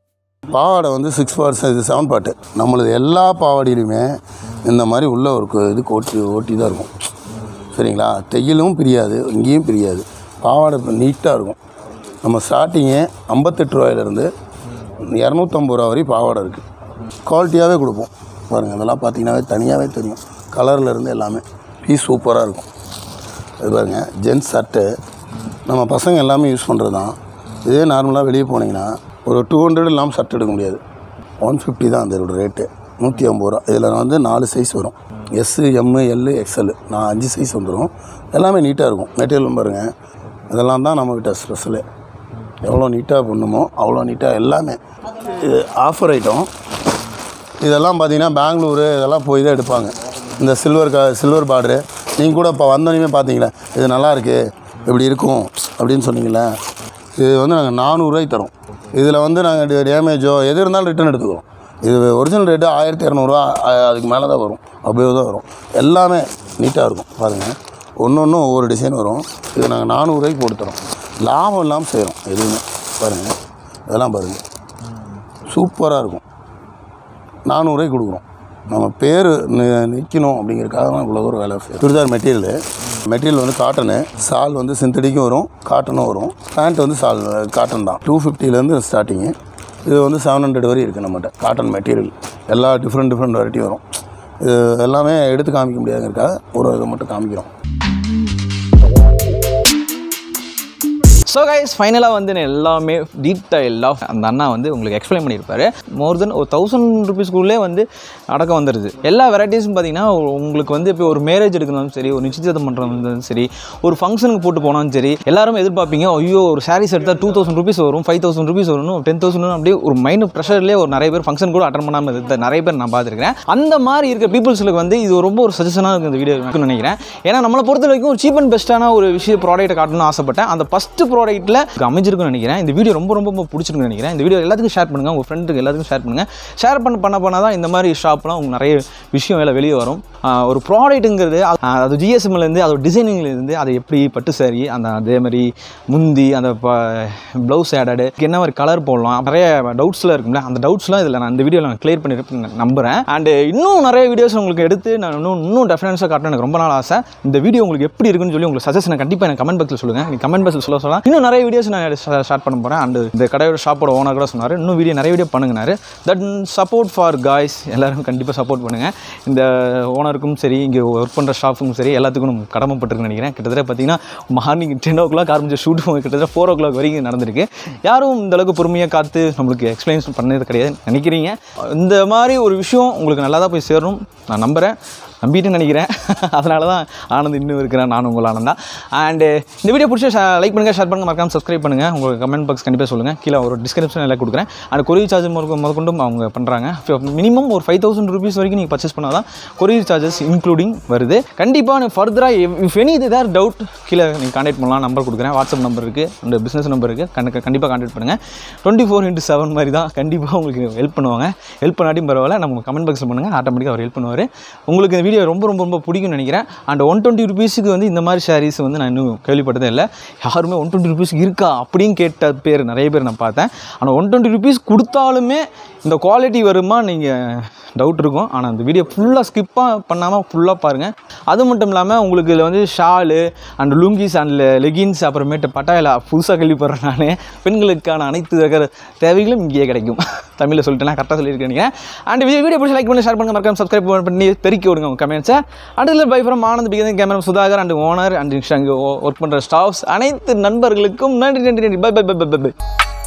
பாவாடை வந்து சிக்ஸ் பார்ஸ் இது செவன் பாட்டு நம்மளது எல்லா பாவாடையிலுமே இந்த மாதிரி உள்ள ஒரு கு- இது ஓட்டி ஓட்டி தான் இருக்கும் சரிங்களா தையலும் பிரியாது இங்கேயும் பிரியாது பாவாடை நீட்டாக இருக்கும் நம்ம ஸ்டார்டிங்கே ஐம்பத்தெட்டு ரூபாயிலேருந்து இரநூத்தம்பது ரூபா வரையும் பாவாடை இருக்குது குவாலிட்டியாகவே கொடுப்போம் பாருங்கள் இதெல்லாம் பார்த்தீங்கன்னாவே தனியாகவே தெரியும் கலரில் இருந்து எல்லாமே பீஸ் சூப்பராக இருக்கும் இது பாருங்க ஜென்ஸ் சர்ட்டு நம்ம பசங்க எல்லாமே யூஸ் பண்ணுறது தான் இதே நார்மலாக வெளியே போனீங்கன்னா ஒரு டூ ஹண்ட்ரட் இல்லாமல் சர்ட் எடுக்க முடியாது ஒன் ஃபிஃப்டி தான் அதோட ரேட்டு நூற்றி ஐம்பது ரூபா இதில் வந்து நாலு சைஸ் வரும் எஸ்ஸு எம்மு எல்லு எக்ஸ்எல் நான் அஞ்சு சைஸ் வந்துடும் எல்லாமே நீட்டாக இருக்கும் மெட்டீரியல் பாருங்கள் இதெல்லாம் தான் நம்மக்கிட்ட ஸ்பெஷலு எவ்வளோ நீட்டாக பண்ணுமோ அவ்வளோ நீட்டாக எல்லாமே இது ஆஃபர் ஐட்டம் இதெல்லாம் பார்த்தீங்கன்னா பெங்களூரு இதெல்லாம் போய் தான் எடுப்பாங்க இந்த சில்வர் க சில்வர் பார்டரு நீங்கள் கூட இப்போ வந்தோடனே பார்த்தீங்களா இது நல்லா இருக்கு இப்படி இருக்கும் அப்படின்னு சொன்னீங்களே இது வந்து நாங்கள் நானூறுரூவாய்க்கு தரோம் இதில் வந்து நாங்கள் டேமேஜோ எது இருந்தாலும் ரிட்டர்ன் எடுத்துக்கிறோம் இது ஒரிஜினல் ரேட்டு ஆயிரத்தி இரநூறுவா அதுக்கு மேலே தான் வரும் அப்படியே தான் வரும் எல்லாமே நீட்டாக இருக்கும் பாருங்கள் ஒன்று ஒன்றும் ஒவ்வொரு டிசைன் வரும் இது நாங்கள் நானூறுரூவாய்க்கு போட்டு தரோம் லாபம் இல்லாமல் செய்கிறோம் எதுவுமே பாருங்கள் இதெல்லாம் பாருங்கள் சூப்பராக இருக்கும் நானூறுரூவாய்க்கு கொடுக்குறோம் நம்ம பேர் நிற்கணும் அப்படிங்கிறதுக்காக தான் இவ்வளோ தூரம் வேலை செய்யும் சுடிதார் மெட்டீரியலு மெட்டீரியல் வந்து காட்டனு சால் வந்து சிந்தடிக்கும் வரும் காட்டனும் வரும் பேண்ட் வந்து சால் காட்டன் தான் டூ ஃபிஃப்டிலேருந்து ஸ்டார்டிங்கு இது வந்து செவன் ஹண்ட்ரட் வரை இருக்குது நம்மகிட்ட காட்டன் மெட்டீரியல் எல்லா டிஃப்ரெண்ட் டிஃப்ரெண்ட் வெரைட்டி வரும் இது எல்லாமே எடுத்து காமிக்க முடியாதுங்கிறதுக்காக ஒரு இதை மட்டும் காமிக்கிறோம் ஸோ கைஸ் ஃபைனலாக வந்து நான் எல்லாமே டீட்டெயிலாக அந்த அண்ணா வந்து உங்களுக்கு எக்ஸ்பிளைன் பண்ணியிருப்பாரு மோர் தென் ஒரு தௌசண்ட் ருபீஸ்க்குள்ளே வந்து அடக்கம் வந்துடுது எல்லா வெரைட்டிஸும் பார்த்தீங்கன்னா உங்களுக்கு வந்து இப்போ ஒரு மேரேஜ் எடுக்கணும் சரி ஒரு நிச்சயதார்த்தம் பண்ணுறதும் சரி ஒரு ஃபங்க்ஷனுக்கு போட்டு போனாலும் சரி எல்லாரும் எதிர்பார்ப்பீங்க ஐயோ ஒரு சாரீஸ் எடுத்தால் டூ தௌசண்ட் ருபீஸ் வரும் ஃபைவ் தௌசண்ட் ருபீஸ் வரும் டென் தௌசண்ட் அப்படியே ஒரு மைண்ட் ப்ரெஷர்லேயே ஒரு நிறைய பேர் ஃபங்க்ஷன் கூட அட்டன் பண்ணாமல் இருந்த நிறைய பேர் நான் பார்த்துருக்கேன் அந்த மாதிரி இருக்க பீப்புள்ஸுக்கு வந்து இது ரொம்ப ஒரு சஜஷனாக இருக்குது இந்த வீடியோ நினைக்கிறேன் ஏன்னா நம்மளை பொறுத்த வரைக்கும் ஒரு சீப் அண்ட் பெஸ்ட்டான ஒரு விஷயம் ப்ராடக்ட்டை காட்டணும்னு ஆசைப்பட்டேன் அந்த ஃபஸ்ட்டு ப்ராடக்ட்டில் அமைஞ்சிருக்கும்னு நினைக்கிறேன் இந்த வீடியோ ரொம்ப ரொம்ப ரொம்ப பிடிச்சிருக்குன்னு நினைக்கிறேன் இந்த வீடியோ எல்லாத்துக்கும் ஷேர் பண்ணுங்கள் உங்கள் ஃப்ரெண்டுக்கு எல்லாத்துக்கும் ஷேர் பண்ணுங்கள் ஷேர் பண்ண பண்ண பண்ணால் தான் இந்த மாதிரி ஷாப்லாம் உங்களுக்கு நிறைய விஷயம் எல்லாம் வெளியே வரும் ஆஹ் ஒரு ப்ராடக்ட்டுங்கிறது அது ஜிஎஸ்எம்லேருந்து அதோட டிசைனிங்லேருந்து அதை எப்படி பட்டு சாரி அந்த அதே மாதிரி முந்தி அந்த ப்ளவுஸ் ஆடடு என்ன மாதிரி கலர் போடலாம் நிறைய டவுட்ஸ்லாம் இருக்கும்ல அந்த டவுட்ஸ்லாம் இதில் நான் இந்த வீடியோவில் நான் கிளியர் பண்ணியிருப்பேன் நான் நம்புகிறேன் அண்டு இன்னும் நிறைய வீடியோஸ் உங்களுக்கு எடுத்து நான் இன்னும் இன்னும் டெஃபினன்ஸாக காட்டணும் எனக்கு ரொம்ப நாள் ஆசை இந்த வீடியோ உங்களுக்கு எப்படி இருக்குன்னு சொல்லி உங்களுக்கு சஜஷனை கண்டிப்பாக எனக்கு கமெண்ட் பாக்ஸில் சொல்லுங்கள் நீங்கள் கமெண்ட் பாக்ஸில் சொல்ல சொல்லலாம் இன்னும் நிறைய வீடியோஸ் நான் ஸ்டார்ட் பண்ண போகிறேன் அண்டு இந்த கடையோட ஷாப்போட ஓனர் கூட சொன்னார் இன்னும் வீடியோ நிறைய வீடியோ பண்ணுங்கனாரு தட் சப்போர்ட் ஃபார் காய்ஸ் எல்லாரும் கண்டிப்பாக சப்போர்ட் பண்ணுங்கள் இந்த ஓனருக்கும் சரி இங்கே ஒர்க் பண்ணுற ஸ்டாஃபுக்கும் சரி எல்லாத்துக்கும் நம்ம கடமைப்பட்டிருக்குன்னு நினைக்கிறேன் கிட்டத்தட்ட பார்த்தீங்கன்னா மார்னிங் டென் ஓ கிளாக் ஆரம்பிச்ச ஷூட் கிட்டத்தட்ட ஃபோர் ஓ கிளாக் வரைக்கும் நடந்திருக்கு யாரும் இந்த அளவுக்கு பொறுமையாக காத்து நம்மளுக்கு எக்ஸ்பிளைன்ஸ் பண்ணது கிடையாது நினைக்கிறீங்க இந்த மாதிரி ஒரு விஷயம் உங்களுக்கு நல்லா தான் போய் சேரணும் நான் நம்புகிறேன் நம்பிட்டு நினைக்கிறேன் அதனால தான் ஆனந்த் இன்னும் இருக்கிறேன் நானும் உங்கள் ஆனந்தா அண்டு இந்த வீடியோ பிடிச்ச லைக் பண்ணுங்கள் ஷேர் பண்ணுங்கள் மறக்காம சப்ஸ்கிரைப் பண்ணுங்கள் உங்களுக்கு கமெண்ட் பாக்ஸ் கண்டிப்பாக சொல்லுங்கள் கீழே ஒரு டிஸ்கிரிப்ஷன் எல்லாம் கொடுக்குறேன் அண்ட் கொரியர் சார்ஜ் முத முதற்கொண்டும் அவங்க பண்ணுறாங்க மினிமம் ஒரு ஃபைவ் தௌசண்ட் ருபீஸ் வரைக்கும் நீங்கள் பர்ச்சேஸ் பண்ணால் தான் கொரியர் சார்ஜஸ் இன்க்ளூடிங் வருது கண்டிப்பாக நான் ஃபர்தராக இஃப் எனி இது ஏதாவது டவுட் கீழே நீங்கள் கான்டாக்ட் பண்ணலாம் நம்பர் கொடுக்குறேன் வாட்ஸ்அப் நம்பர் இருக்குது அந்த பிஸ்னஸ் நம்பர் இருக்குது கணக்கு கண்டிப்பாக கான்டாக்ட் பண்ணுங்கள் டுவெண்ட்டி ஃபோர் இன்ட்டு செவன் மாதிரி தான் கண்டிப்பாக உங்களுக்கு ஹெல்ப் பண்ணுவாங்க ஹெல்ப் பண்ணாட்டியும் பரவாயில்ல நம்ம கமெண்ட் பாக்ஸில் பண்ணுங்கள் ஆட்டோமேட்டிக்காக அவர் ஹெல்ப் பண்ணுவார் உங்களுக்கு இந்த வீடியோ ரொம்ப ரொம்ப ரொம்ப பிடிக்கும்னு நினைக்கிறேன் அண்ட் ஒன் டுவெண்ட்டி ருபீஸுக்கு வந்து இந்த மாதிரி சாரீஸ் வந்து நான் இன்னும் கேள்விப்பட்டதே இல்லை யாருமே ஒன் டுவெண்ட்டி ருபீஸ்க்கு இருக்கா அப்படின்னு கேட்ட பேர் நிறைய பேர் நான் பார்த்தேன் ஆனால் ஒன் டுவெண்ட்டி ருபீஸ் கொடுத்தாலுமே இந்த குவாலிட்டி வருமா நீங்கள் டவுட் இருக்கும் ஆனால் அந்த வீடியோ ஃபுல்லாக ஸ்கிப்பாக பண்ணாமல் ஃபுல்லாக பாருங்கள் அது மட்டும் இல்லாமல் உங்களுக்கு இதில் வந்து shawl and lungis and leggings அப்புறமேட்டு பட்டாயிலா புதுசாக கேள்விப்படுறேன் நான் பெண்களுக்கான அனைத்து வகை தேவைகளும் இங்கேயே கிடைக்கும் தமிழில் சொல்லிட்டு நான் கரெக்டாக சொல்லியிருக்கேன் நினைக்கிறேன் அண்ட் வீடியோ பிடிச்சி லைக் பண்ணி ஷேர் பண்ணுங்க மறக்காம சப்ஸ்கிரைப் பண்ணி பெருக்கி விடுங்க உங்கள் கமெண்ட்ஸை அண்ட் இதில் பை ஃப்ரம் ஆனந்த் பிகன் camera Sudhakar and owner and அங்கே ஒர்க் பண்ணுற ஸ்டாஃப்ஸ் அனைத்து நண்பர்களுக்கும் நன்றி நன்றி நன்றி bye bye bye bye by